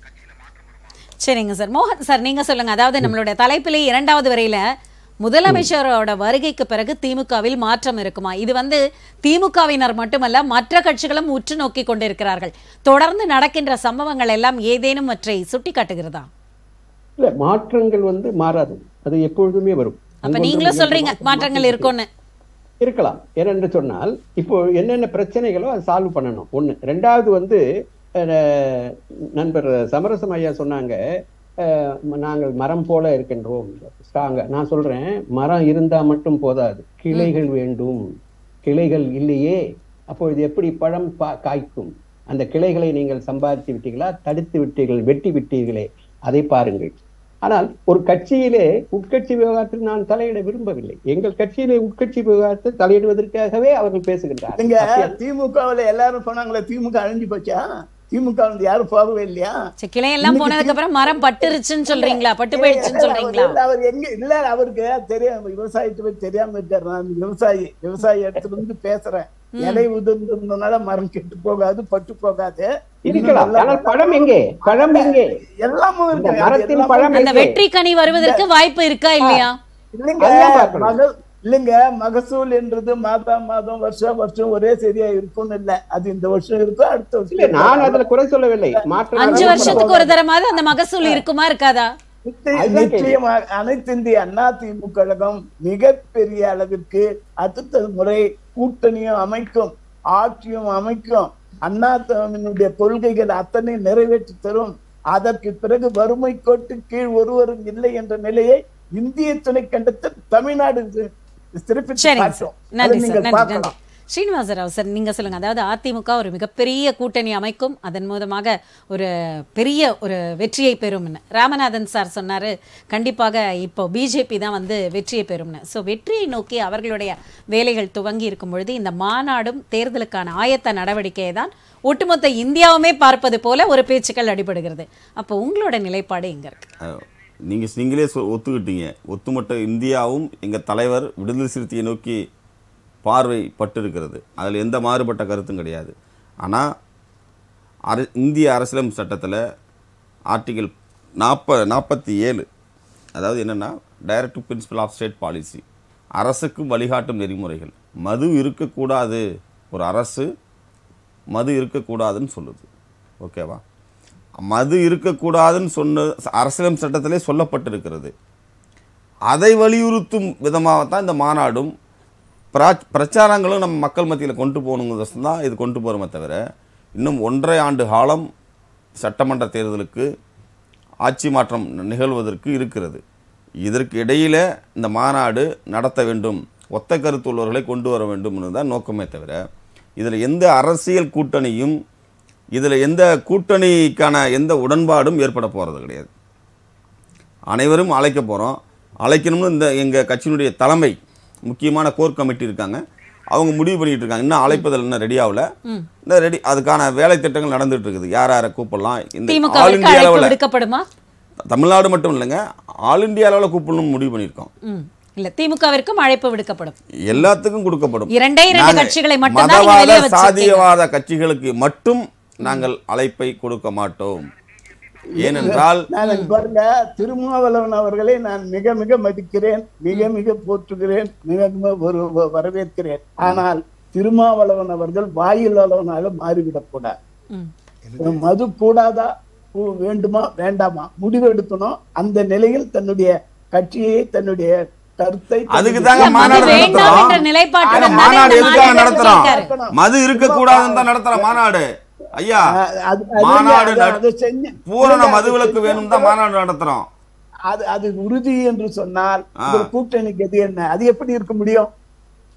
சரிங்க சார் மோகன் சார் நீங்க சொல்லுங்க அதாவது நம்மளுடைய தலைப்பிலே இரண்டாவது வரையில முதலமைச்சரோட வருகைக்கு பிறகு திமுகவில் மாற்றம் இருக்குமா இது வந்து திமுகவினர் மட்டுமல்ல மற்ற கட்சிகளும் உற்று நோக்கி கொண்டிருக்கிறார்கள் தொடர்ந்து நடக்கின்ற சம்பவங்கள் எல்லாம் ஏதேனும் அவற்றை சுட்டி காட்டுகிறதா இல்ல மாற்றங்கள் வந்து மாறாது அது எப்பொழுதுமே வரும் அப்ப நீங்களும் சொல்றீங்க மாற்றங்கள் இருக்கும்னு இருக்கலாம் ஏனென்று சொன்னால் இப்போ என்னென்ன பிரச்சனைகளோ அதை சால்வ் பண்ணணும் ஒண்ணு ரெண்டாவது வந்து அஹ், நண்பர் சமரசம் ஐயா சொன்னாங்க அஹ், நாங்கள் மரம் போல இருக்கின்றோம் ஸ்ட்ராங்கா நான் சொல்றேன் மரம் இருந்தா மட்டும் போதாது கிளைகள் வேண்டும் கிளைகள் இல்லையே அப்பொழுது எப்படி பழம் பா- காய்க்கும் அந்த கிளைகளை நீங்கள் சம்பாதித்து விட்டீர்களா தடுத்து விட்டீர்கள் வெட்டி விட்டீர்களே அதை பாருங்கள் ஆனால் ஒரு கட்சியிலே உட்கட்சி விவகாரத்தில் நான் தலையிட விரும்பவில்லை எங்கள் கட்சியிலே உட்கட்சி விவகாரத்தை தலையிடுவதற்காகவே அவர்கள் பேசுகின்றார் நீங்க திமுகவுல எல்லாரும் போனாங்களே திமுக அழிஞ்சு போச்சா திமுக வந்து யாரும் போகவே இல்லையா சரி, கிளையெல்லாம் போனதுக்கு அப்புறம் மரம் பட்டுருச்சுன்னு சொல்றீங்களா பட்டு போயிடுச்சுன்னு சொல்றீங்களா அவர் அவர் எங்க இல்ல அவருக்கு தெரியும் விவசாயத்தை பத்தி தெரியாம இருக்காரு நான் விவசாயி விவசாயி இடத்துல இருந்து பேசுறேன் இலை உதிர்ந்ததுனால மரம் கெட்டு போகாது பட்டு போகாது இருக்கலாம் இன்னும் ஆனால் பழம் எங்கே பழம் எங்கே எல்லாமும் இந்த இருக்கு அது மரத்தின் எல்லாமும் பழம் அந்த எங்கே? வெற்றி கனி வருவதற்கு வாய்ப்பு இருக்கா இல்லையா இல்லைங்க அதுதான் பார்க்கணும். மக இல்லைங்க மகசூல் என்றது மாதா மாதம் வருஷம் வருஷம் ஒரே சரியா இருக்கும்னு இல்ல அது இந்த வருஷம் இருக்கும் அடுத்த இல்ல வருஷம் நான் அதுல குறை சொல்லவில்லை மாற்றம் அஞ்சு வரலாம். வருஷத்துக்கு ஒரு தரமாவது அந்த மகசூல் இருக்குமா இருக்காதா நிச்சய- அதுதான் கேள்வி. நிச்சயமாக அனைத்து இந்திய அண்ணா திமுக கழகம் மிகப்பெரிய அளவிற்கு அடுத்த முறை கூட்டணியும் அமைக்கும் ஆட்சியும் அமைக்கும் அண்ணா தமிழுடைய கொள்கைகள் அத்தனை நிறைவேற்றி தரும் அதற்கு பிறகு வறுமை கோட்டு கீழ் ஒருவரும் இல்லை என்ற நிலையை இந்திய துணைக்கண்டத்தில் தமிழ்நாடு சிறப்பித்து சரிங்க சார் காட்டும். அதை நன்றி சார் நீங்கள் நன்றி பார்க்கலாம் நன்றி ஸ்ரீனிவாச ராவ் சார் நீங்க சொல்லுங்க அதாவது அதிமுக ஒரு மிகப்பெரிய கூட்டணி அமைக்கும் அதன் மூலமாக ஒரு பெரிய ஒரு வெற்றியை பெறும்னு ராமநாதன் சார் சொன்னாரு கண்டிப்பாக இப்போ பிஜேபி தான் வந்து வெற்றியை பெறும்னு ஸோ வெற்றியை நோக்கி அவர்களுடைய வேலைகள் துவங்கி இருக்கும் பொழுது இந்த மாநாடும் தேர்தலுக்கான ஆயத்த நடவடிக்கையை தான் ஒட்டுமொத்த இந்தியாவுமே பார்ப்பது போல ஒரு பேச்சுக்கள் அடிபடுகிறது அப்போ உங்களோட நிலைப்பாடு எங்க இருக்கு அஹ், நீங்க நீங்களே சொ- ஒத்துக்கிட்டீங்க ஒத்துமொட்ட இந்தியாவும் எங்க தலைவர் விடுதலை சிறுத்தையை நோக்கி பார்வை பட்டிருக்கிறது அதில் எந்த மாறுபட்ட கருத்தும் கிடையாது ஆனால் அர இந்திய அரசியலமைப்பு சட்டத்தில் ஆர்டிகல் நாற்ப நாற்பத்தி ஏழு அதாவது என்னென்னா directive principle of state policy அரசுக்கும் வழிகாட்டும் நெறிமுறைகள் மது இருக்கக்கூடாது ஒரு அரசு மது இருக்கக்கூடாதுன்னு சொல்லுது ஓகேவா மது இருக்கக்கூடாதுன்னு சொன்ன அரசியலமைப்பு சட்டத்திலே சொல்லப்பட்டிருக்கிறது அதை வலியுறுத்தும் விதமாகத்தான் இந்த மாநாடும் பிரா பிரச்சாரங்களும் நம்ம மக்கள் மத்தியில் கொண்டு போகணுங்கிறது தான் இது கொண்டு போகிறோமே தவிர இன்னும் ஒன்றரை ஆண்டு காலம் சட்டமன்ற தேர்தலுக்கு ஆட்சி மாற்றம் நிகழ்வதற்கு இருக்கிறது இதற்கு இடையில இந்த மாநாடு நடத்த வேண்டும் ஒத்த கருத்துள்ளவர்களை கொண்டு வர வேண்டும் தான் நோக்கமே தவிர இதில் எந்த அரசியல் கூட்டணியும் இதில் எந்த கூட்டணிக்கான எந்த உடன்பாடும் ஏற்பட போகிறது கிடையாது அனைவரும் அழைக்க போகிறோம் அழைக்கணும்னு இந்த எங்கள் கட்சியினுடைய தலைமை முக்கியமான கோர் கமிட்டி இருக்காங்க அவங்க முடிவு பண்ணிட்டு இருக்காங்க இன்னும் அழைப்பதில் இன்னும் ரெடி ஆகல இன்னும் ரெடி அதுக்கான வேலை திட்டங்கள் நடந்துட்டு இருக்குது யார் யாரை கூப்பிடலாம் இந்த ஆல் திமுகவிற்கு இந்தியா அழைப்பு அளவில் விடுக்கப்படுமா தமிழ்நாடு மட்டும் இல்லைங்க ஆல் இந்தியா அளவில் கூப்பிடணும் முடிவு பண்ணியிருக்கோம் ம் இல்ல திமுகவிற்கும் அழைப்பு விடுக்கப்படும் எல்லாத்துக்கும் கொடுக்கப்படும் இரண்டே இரண்டு நாங்க கட்சிகளை மட்டும்தான் நீங்க மதவாத வெளியே வச்சிருக்கீங்க. சாதியவாத கட்சிகளுக்கு மட்டும் நாங்கள் அழைப்பை கொடுக்க மாட்டோம் ஏனென்றால் நான் பாருங்க திருமாவளவன் அவர்களை நான் மிக மிக மதிக்கிறேன் மிக மிக போற்றுகிறேன் மிக மிக ஒரு வ- வரவேற்கிறேன் ஆனால் திருமாவளவன் அவர்கள் வாயிலாளவனாக மாறிவிடக் கூடாது ம். மது கூடாதா கூ- வேண்டுமா வேண்டாமா முடிவு எடுக்கணும் அந்த நிலையில் தன்னுடைய கட்சியை தன்னுடைய கருத்தை அதுக்கு தன்னுடைய- தாங்க இல்ல, மாநாடு மது வேண்டாம் நடத்துறோம் என்ற நிலைப்பாட்டுடன் ஆனா தானே மாநாடு இந்த எதுக்காக மாநாடு நடத்துறோம் நடத்திருக்காரு. மது இருக்கக்கூடாதுன்னு தான் நடத்துறோம் மாநாடு ஐயா அஹ் அது- அது மாநாடு அது- நட- அது செஞ்சு- பூரண இல்லைங்க, அது மதுவிலக்கு செஞ்சு- வேணும் தான் மாநாடு நடத்துறோம் அது அது உறுதி என்று சொன்னால் ஆ. ஒரு கூட்டணிக்கு எது என்ன அது எப்படி இருக்க முடியும்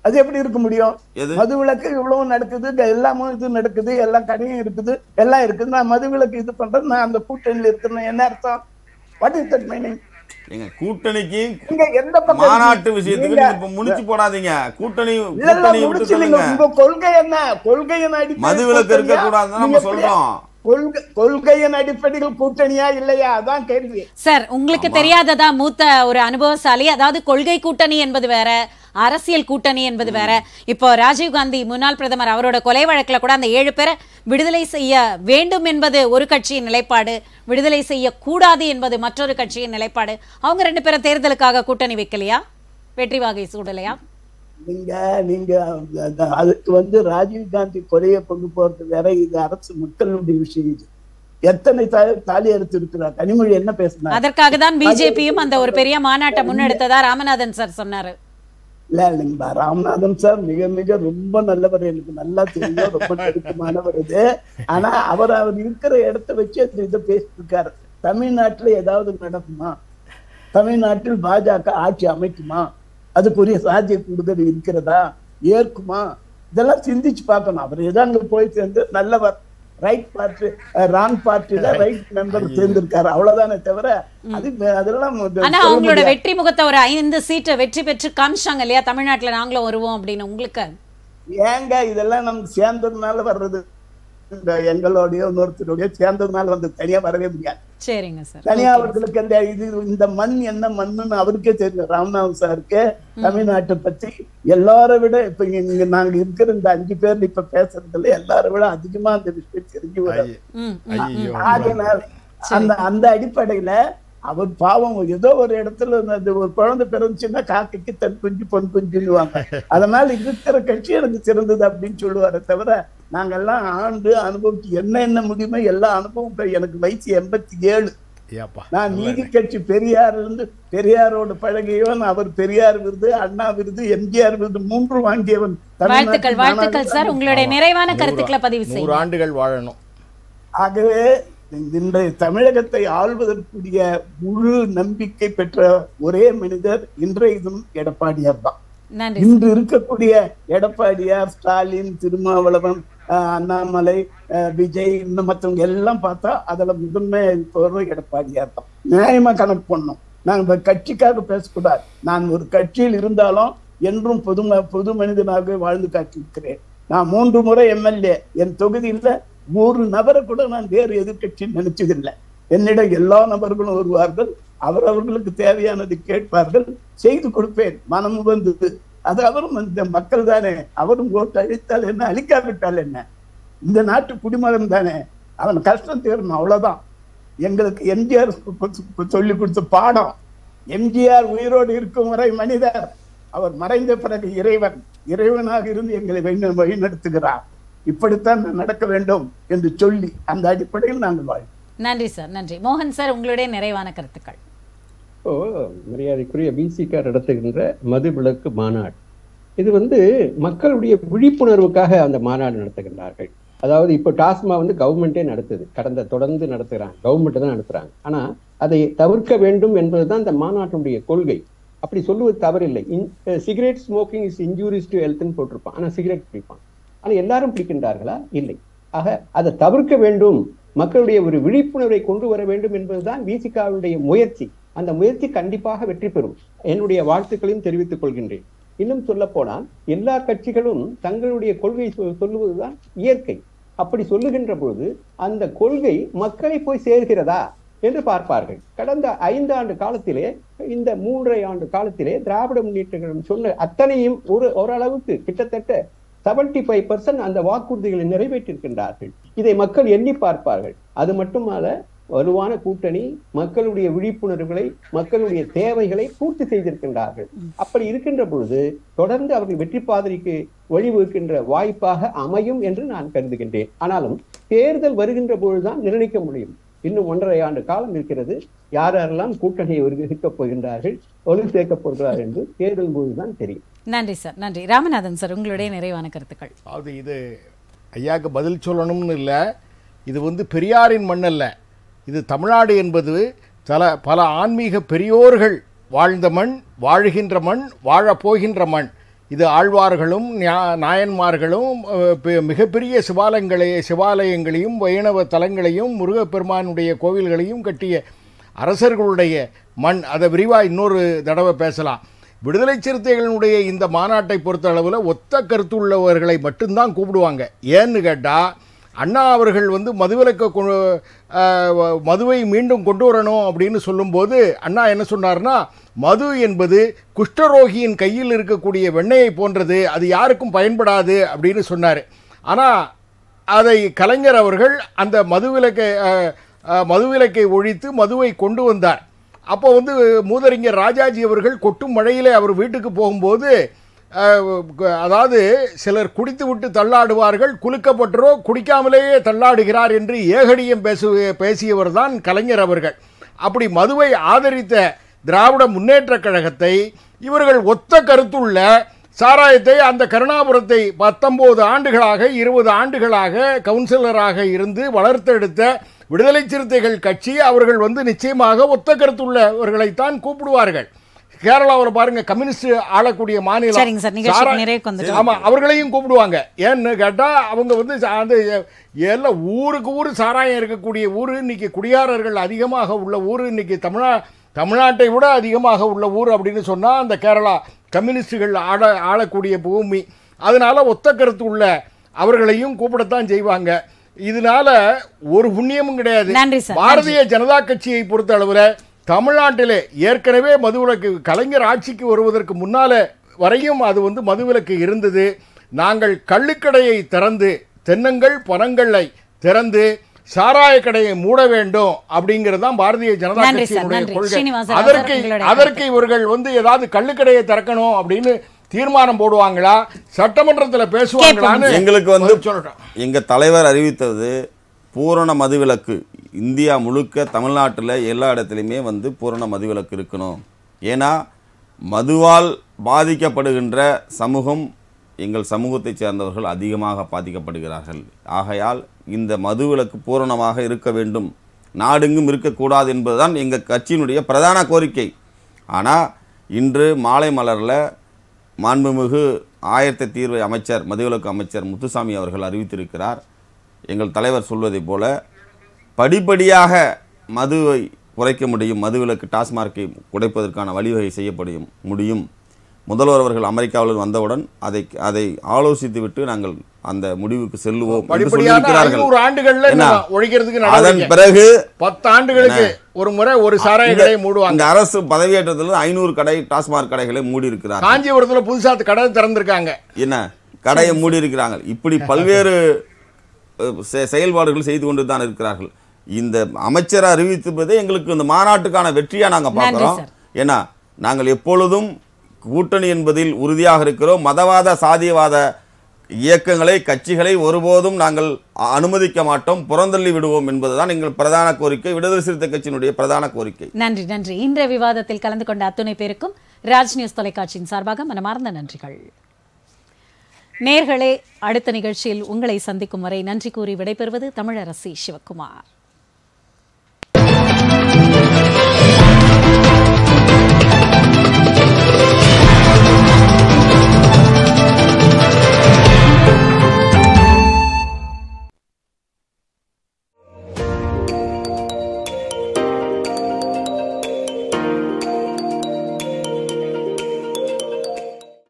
அது எப்படி இருக்க முடியும் எது மது விலக்கு இவ்வளவு நடக்குது இங்க எல்லாமும் இது நடக்குது எல்லாம் கடையும் இருக்குது எல்லாம் இருக்குது நான் மது விலக்கு இது பண்றேன் நான் அந்த கூட்டணியில் இருக்கிறேன் என்ன அர்த்தம் வாட் இஸ் தட் மீனிங் எங்க கூட்டணிக்கு நீங்க எந்த பக்கம் மாநாட்டு இருக்கீங்க? விஷயத்துக்கு நீங்க- நீங்க இப்ப முடிச்சு போடாதீங்க கூட்டணி இல்ல, இல்ல, கூட்டணியை விட்டு முடிச்சு நீங்க சொல்லுங்க உங்க கொள்கை என்ன கொள்கையின் அடிப்படையில் மது விலக்கு இருக்க கூட்டணியா? கூடாதுன்னு நீங்க நம்ம எப்படியா? சொல்றோம் கொள்கை கொள்கையின் அடிப்படையில் கூட்டணியா இல்லையா அதான் கேள்வி சார் உங்களுக்கு தெரியாததா மூத்த ஒரு அனுபவசாலி அதாவது கொள்கை கூட்டணி என்பது வேற அரசியல் கூட்டணி என்பது வேற இப்போ ராஜீவ் காந்தி முன்னாள் பிரதமர் அவரோட கொலை வழக்குல கூட அந்த ஏழு பேரை விடுதலை செய்ய வேண்டும் என்பது ஒரு கட்சியின் நிலைப்பாடு விடுதலை செய்ய கூடாது என்பது மற்றொரு கட்சியின் நிலைப்பாடு அவங்க ரெண்டு பேரும் தேர்தலுக்காக கூட்டணி வைக்கலையா வெற்றி வாகை சூடலையா நீங்க நீங்க அந்த- அதுக்கு வந்து ராஜீவ் காந்தி கொலையை கொண்டு போறது வேற இது அரசு மக்களுடைய விஷயம் இது எத்தனை தா- தாலி அறுத்து இருக்கிறார் கனிமொழி என்ன பேசினார் அதற்காக தான் பிஜேபியும் அந்த ஒரு பெரிய மாநாட்டை முன்னெடுத்ததா ராமநாதன் சார் சொன்னாரு இல்ல இல்லைங்களா ராமநாதன் சார் மிக மிக ரொம்ப நல்லவர் எனக்கு நல்லா தெரியும் ரொம்ப நெருக்கமானவர் இது ஆனா அவர் அவர் இருக்கிற இடத்த வச்சு அந்த இதை பேசிட்டு இருக்காரு தமிழ்நாட்டுல ஏதாவது நடக்குமா தமிழ்நாட்டில் பாஜக ஆட்சி அமைக்குமா அதுக்குரிய சாத்திய கூடுதல் இருக்கிறதா ஏற்குமா இதெல்லாம் சிந்திச்சு பார்க்கணும் அவர் ஏதோ அங்க போய் சேர்ந்து நல்லவர் ரைட் பார்ட்டி ராங் பார்ட்டில ரைட் மெம்பர் சேர்ந்திருக்காரு அவ்வளவுதானே தவிர அது அதெல்லாம் ஆனா சொல்ல அவங்களோட முடியாது. வெற்றி முகத்தை ஒரு ஐந்து சீட்டை வெற்றி பெற்று காமிச்சாங்க இல்லையா தமிழ்நாட்டுல நாங்களும் வருவோம் அப்படின்னு உங்களுக்கு ஏங்க இதெல்லாம் நமக்கு சேர்ந்ததுனால வர்றது இந்த எங்களோடய இன்னொருத்தருடைய சேர்ந்ததுனால வந்து தனியா வரவே முடியாது சரிங்க சார் தனியா அவர்களுக்கு அந்த இது இந்த மண் என்ன மண்ணுன்னு அவருக்கே தெரியும் ராமநாதன் சாருக்கு தமிழ்நாட்டை பத்தி எல்லாரை விட இப்ப இங்க இங்க நாங்க இருக்கிற இந்த அஞ்சு பேர் இப்ப பேசுறதுல எல்லாரை விட அதிகமா அந்த விஷயம் தெரிஞ்சு வரும் ம் ம். ஐயோ ஆகையினால் அந்த அந்த அடிப்படையில அவர் பாவம் ஏதோ ஒரு இடத்துல அந்த ஒரு குழந்தை பிறந்துச்சுன்னா காக்கைக்கு தன் குஞ்சு பொன் குஞ்சுன்னுவாங்க அதனால இருக்கிற கட்சி எனக்கு சிறந்தது அப்படின்னு சொல்லுவாரே தவிர நாங்கெல்லாம் ஆண்டு அனுபவிச்சு என்ன என்ன முடியுமோ எல்லா அனுபவம் இப்ப எனக்கு வயசு எண்பத்தி ஏழு ஏப்பா நான் நீதி கட்சி பெரியார் இருந்து பெரியாரோட பழகியவன் அவர் பெரியார் விருது அண்ணா விருது எம்ஜிஆர் விருது மூன்று வாங்கியவன் வாழ்த்துக்கள் தமிழ்நாட்டில் வாழ்த்துக்கள் சார் உங்களுடைய நிறைவான கருத்துக்களை பதிவு நூறு செய்யுங்க ஆண்டுகள் வாழணும் ஆகவே இன்றைய தமிழகத்தை ஆள்வதற்குரிய முழு நம்பிக்கை பெற்ற ஒரே மனிதர் இன்றைய தினம் எடப்பாடியார் தான் நன்றி இன்று இருக்கக்கூடிய எடப்பாடியார் ஸ்டாலின் திருமாவளவன் ஆஹ், அண்ணாமலை ஆஹ், விஜய் இன்னும் மற்றவங்க எல்லாம் பார்த்தா அதுல முதன்மை இருப்பவரும் எடப்பாடியார் தான் நியாயமா கணக்கு பண்ணோம் நான் இப்ப கட்சிக்காக பேசக்கூடாது நான் ஒரு கட்சியில் இருந்தாலும் என்றும் பொது ம- பொது மனிதனாக வாழ்ந்து காட்டியிருக்கிறேன் நான் மூன்று முறை எம்எல்ஏ என் தொகுதியில ஒரு நபரை கூட நான் வேறு எதிர்க்கட்சின்னு நினைச்சதில்லை என்னிடம் எல்லா நபர்களும் வருவார்கள் அவரவர்களுக்கு தேவையானது கேட்பார்கள் செய்து கொடுப்பேன் மனம் வந்தது அது அவரும் இந்த மக்கள் தானே அவரும் ஓட்டு அழித்தால் என்ன அழிக்காவிட்டால் என்ன இந்த நாட்டு குடிமகன் தானே அவன் கஷ்டம் தீரணும் அவ்வளவுதான் எங்களுக்கு எம்ஜிஆர் சொல்லி கொடுத்த பாடம் எம்ஜிஆர் உயிரோடு இருக்கும் வரை மனிதர் அவர் மறைந்த பிறகு இறைவன் இறைவனாக இருந்து எங்களை வழி- வழிநடத்துகிறார் இப்படித்தான் நடக்க வேண்டும் என்று சொல்லி அந்த அடிப்படையில் நாங்கள் வாழ்வோம் நன்றி சார் நன்றி மோகன் சார் உங்களுடைய நிறைவான கருத்துக்கள் இப்போ மரியாதைக்குரிய பிசிகார் நடத்துகின்ற மது விலக்கு மாநாடு இது வந்து மக்களுடைய விழிப்புணர்வுக்காக அந்த மாநாடு நடத்துகின்றார்கள் அதாவது இப்போ டாஸ்மா வந்து கவர்மெண்ட்டே நடத்துது கடந்த தொடர்ந்து நடத்துகிறாங்க கவர்மெண்ட் தான் நடத்துறாங்க ஆனா அதை தவிர்க்க வேண்டும் என்பதுதான் இந்த மாநாட்டினுடைய கொள்கை அப்படி சொல்லுவது தவறில்லை cigarette smoking is injurious to ஹெல்த்னு போட்டிருப்பான் ஆனா சிகரெட் பிடிப்பான் ஆனா எல்லாரும் பிடிக்கின்றார்களா இல்லை ஆக அதை தவிர்க்க வேண்டும் மக்களுடைய ஒரு விழிப்புணர்வை கொண்டு வர வேண்டும் என்பதுதான் விசிகாவுடைய முயற்சி அந்த முயற்சி கண்டிப்பாக வெற்றி பெறும் என்னுடைய வாழ்த்துக்களையும் தெரிவித்துக் கொள்கின்றேன் இன்னும் சொல்ல போனால் எல்லா கட்சிகளும் தங்களுடைய கொள்கை சொ- சொல்லுவதுதான் இயற்கை அப்படி சொல்லுகின்ற பொழுது அந்த கொள்கை மக்களை போய் சேர்கிறதா என்று பார்ப்பார்கள் கடந்த ஐந்து ஆண்டு காலத்திலே இந்த மூன்றரை ஆண்டு காலத்திலே திராவிட முன்னேற்ற கழகம் சொன்ன அத்தனையும் ஒரு ஓரளவுக்கு கிட்டத்தட்ட செவன்டி ஃபைவ் பர்சன்ட் அந்த வாக்குறுதிகளை நிறைவேற்றிருக்கின்றார்கள் இதை மக்கள் எண்ணி பார்ப்பார்கள் அது மட்டுமல்ல வலுவான கூட்டணி மக்களுடைய விழிப்புணர்வுகளை மக்களுடைய தேவைகளை பூர்த்தி செய்திருக்கின்றார்கள் அப்படி இருக்கின்ற பொழுது தொடர்ந்து அவர்கள் வெற்றி பாதைக்கு வழிவகுக்கின்ற வாய்ப்பாக அமையும் என்று நான் கருதுகின்றேன் ஆனாலும் தேர்தல் வருகின்ற பொழுதுதான் நிர்ணயிக்க முடியும் இன்னும் ஒன்றரை ஆண்டு காலம் இருக்கிறது யார் யாரெல்லாம் கூட்டணியை இருக்கப் போகின்றார்கள் ஒளி சேர்க்கப் போகிறார்கள் என்று தேர்தல் போதுதான் தெரியும் நன்றி சார் நன்றி ராமநாதன் சார் உங்களுடைய நிறைவான கருத்துக்கள் அதாவது இது ஐயாவுக்கு பதில் சொல்லணும்னு இல்லை இது வந்து பெரியாரின் மண் அல்ல இது தமிழ்நாடு என்பது பல பல ஆன்மீக பெரியோர்கள் வாழ்ந்த மண் வாழுகின்ற மண் வாழப் போகின்ற மண் இது ஆழ்வார்களும் ஞா- நாயன்மார்களும் அஹ், பெ- மிகப்பெரிய சிவாலயங்களை சிவாலயங்களையும் வைணவ தலங்களையும் முருகப்பெருமானுடைய கோவில்களையும் கட்டிய அரசர்களுடைய மண் அதை விரிவாக இன்னொரு தடவை பேசலாம் விடுதலை சிறுத்தைகளுடைய இந்த மாநாட்டை பொறுத்த அளவில் ஒத்த கருத்துள்ளவர்களை மட்டும்தான் கூப்பிடுவாங்க ஏன்னு கேட்டால் அண்ணா அவர்கள் வந்து மதுவிலக்க கொ- அஹ், மதுவை மீண்டும் கொண்டு வரணும் அப்படின்னு சொல்லும்போது அண்ணா என்ன சொன்னார்னா மது என்பது குஷ்டரோகியின் கையில் இருக்கக்கூடிய வெண்ணெயை போன்றது அது யாருக்கும் பயன்படாது அப்படின்னு சொன்னார் ஆனால் அதை கலைஞர் அவர்கள் அந்த மதுவிலக்கை அஹ், அஹ், மதுவிலக்கை ஒழித்து மதுவை கொண்டு வந்தார் அப்போ வந்து மூதறிஞர் ராஜாஜி அவர்கள் கொட்டும் மழையிலே அவர் வீட்டுக்கு போகும்போது அஹ், க- அதாவது சிலர் குடித்து விட்டு தள்ளாடுவார்கள் குலுக்கப்பட்டரோ குடிக்காமலேயே தள்ளாடுகிறார் என்று ஏகடியம் பேசு பேசியவர் தான் கலைஞர் அவர்கள் அப்படி மதுவை ஆதரித்த திராவிட முன்னேற்றக் கழகத்தை இவர்கள் ஒத்த கருத்துள்ள சாராயத்தை அந்த கருணாபுரத்தை பத்தொன்பது ஆண்டுகளாக இருபது ஆண்டுகளாக கவுன்சிலராக இருந்து வளர்த்தெடுத்த விடுதலை சிறுத்தைகள் கட்சி அவர்கள் வந்து நிச்சயமாக ஒத்த கருத்துள்ளவர்களைத்தான் கூப்பிடுவார்கள் கேரளாவில் பாருங்க கம்யூனிஸ்ட் ஆளக்கூடிய மாநிலம் சரிங்க சார், நிகழ்ச்சி சாரா- நிறைவுக்கு வந்துட்டோம். ஆமா அவர்களையும் கூப்பிடுவாங்க ஏன்னு கேட்டா அவங்க வந்து சா- அந்த எல்லாம் ஊருக்கு ஊர் சாராயம் இருக்கக்கூடிய ஊர் இன்னைக்கு குடியாரர்கள் அதிகமாக உள்ள ஊர் இன்னைக்கு தமிழ்நா தமிழ்நாட்டை விட அதிகமாக உள்ள ஊர் அப்படின்னு சொன்னா அந்த கேரளா கம்யூனிஸ்டுகள் ஆள ஆளக்கூடிய பூமி அதனால ஒத்த கருத்து உள்ள அவர்களையும் கூப்பிடத்தான் செய்வாங்க இதனால ஒரு புண்ணியமும் கிடையாது நன்றி சார், பாரதிய ஜனதா கட்சியை பொறுத்த அளவில் தமிழ்நாட்டிலே ஏற்கனவே மதுவிலக்கு கலைஞர் ஆட்சிக்கு வருவதற்கு முன்னால வரையும் அது வந்து மதுவிலக்கு இருந்தது நாங்கள் கள்ளுக்கடையை திறந்து தென்னங்கள் பனங்களை திறந்து சாராய கடையை மூட வேண்டும் அப்படிங்கிறது தான் பாரதிய ஜனதா நன்றி சார், கட்சியினுடைய நன்றி. கொள்கை ஸ்ரீனிவாச ராவ் அதற்கு உங்களுடைய அதற்கு இவர்கள் வந்து ஏதாவது கள்ளுக்கடையை திறக்கணும் அப்படின்னு தீர்மானம் போடுவாங்களா சட்டமன்றத்தில் பேசுவாங்களான்னு எங்களுக்கு வந்து சொல்லட்டும் எங்க தலைவர் அறிவித்தது பூரண மதுவிலக்கு இந்தியா முழுக்க தமிழ்நாட்டில் எல்லா இடத்துலையுமே வந்து பூரண மதுவிலக்கு இருக்கணும் ஏன்னா மதுவால் பாதிக்கப்படுகின்ற சமூகம் எங்கள் சமூகத்தைச் சேர்ந்தவர்கள் அதிகமாக பாதிக்கப்படுகிறார்கள் ஆகையால் இந்த மதுவிலக்கு பூரணமாக இருக்க வேண்டும் நாடெங்கும் இருக்கக்கூடாது என்பதுதான் எங்கள் கட்சியினுடைய பிரதான கோரிக்கை ஆனால் இன்று மாலை மலரில் மாண்புமிகு ஆயத்த தீர்வை அமைச்சர் மதுவிலக்கு அமைச்சர் முத்துசாமி அவர்கள் அறிவித்திருக்கிறார் எங்கள் தலைவர் சொல்வதைப் போல படிப்படியாக மதுவை குறைக்க முடியும் மதுவிலக்கு டாஸ்மார்க்கை உடைப்பதற்கான வழிவகை செய்யப்படும் முடியும் முதல்வர் அவர்கள் அமெரிக்காவில் வந்தவுடன் அதை அதை ஆலோசித்துவிட்டு நாங்கள் அந்த முடிவுக்கு செல்லுவோம் என்று படிப்படியான சொல்லியிருக்கிறார்கள் ஐநூறு ஆண்டுகள்ல என்ன? நம்ம ஒழிக்கிறதுக்கு அதன் நடவடிக்கை பிறகு பத்து ஆண்டுகளுக்கு ஒரு முறை ஒரு சாராய கடையை மூடுவாங்க இந்த அரசு பதவியேற்றத்தில் ஐநூறு கடை டாஸ்மாக் கடைகளை மூடி இருக்கிறார் காஞ்சிபுரத்துல புதுசா கடை திறந்திருக்காங்க என்ன கடையை மூடி இருக்கிறாங்க இப்படி பல்வேறு அஹ், செ- செயல்பாடுகள் செய்து கொண்டு தான் இருக்கிறார்கள் இந்த அமைச்சர் அறிவித்திருப்பதே எங்களுக்கு இந்த மாநாட்டுக்கான வெற்றியா நாங்க பார்க்கிறோம் சார். ஏன்னா நாங்கள் எப்பொழுதும் கூட்டணி என்பதில் உறுதியாக இருக்கிறோம் மதவாத சாதியவாத இயக்கங்களை கட்சிகளை ஒருபோதும் நாங்கள் அ- அனுமதிக்க மாட்டோம் புறந்தள்ளி விடுவோம் என்பதுதான் எங்கள் பிரதான கோரிக்கை விடுதலை சிறுத்தை கட்சியினுடைய பிரதான கோரிக்கை நன்றி நன்றி இன்றைய விவாதத்தில் கலந்து கொண்ட அத்துணை பேருக்கும் ராஜ் நியூஸ் தொலைக்காட்சியின் சார்பாக மனமார்ந்த நன்றிகள் நேர்களே அடுத்த நிகழ்ச்சியில் உங்களை சந்திக்கும் வரை நன்றி கூறி விடைபெறுவது தமிழரசி சிவக்குமார்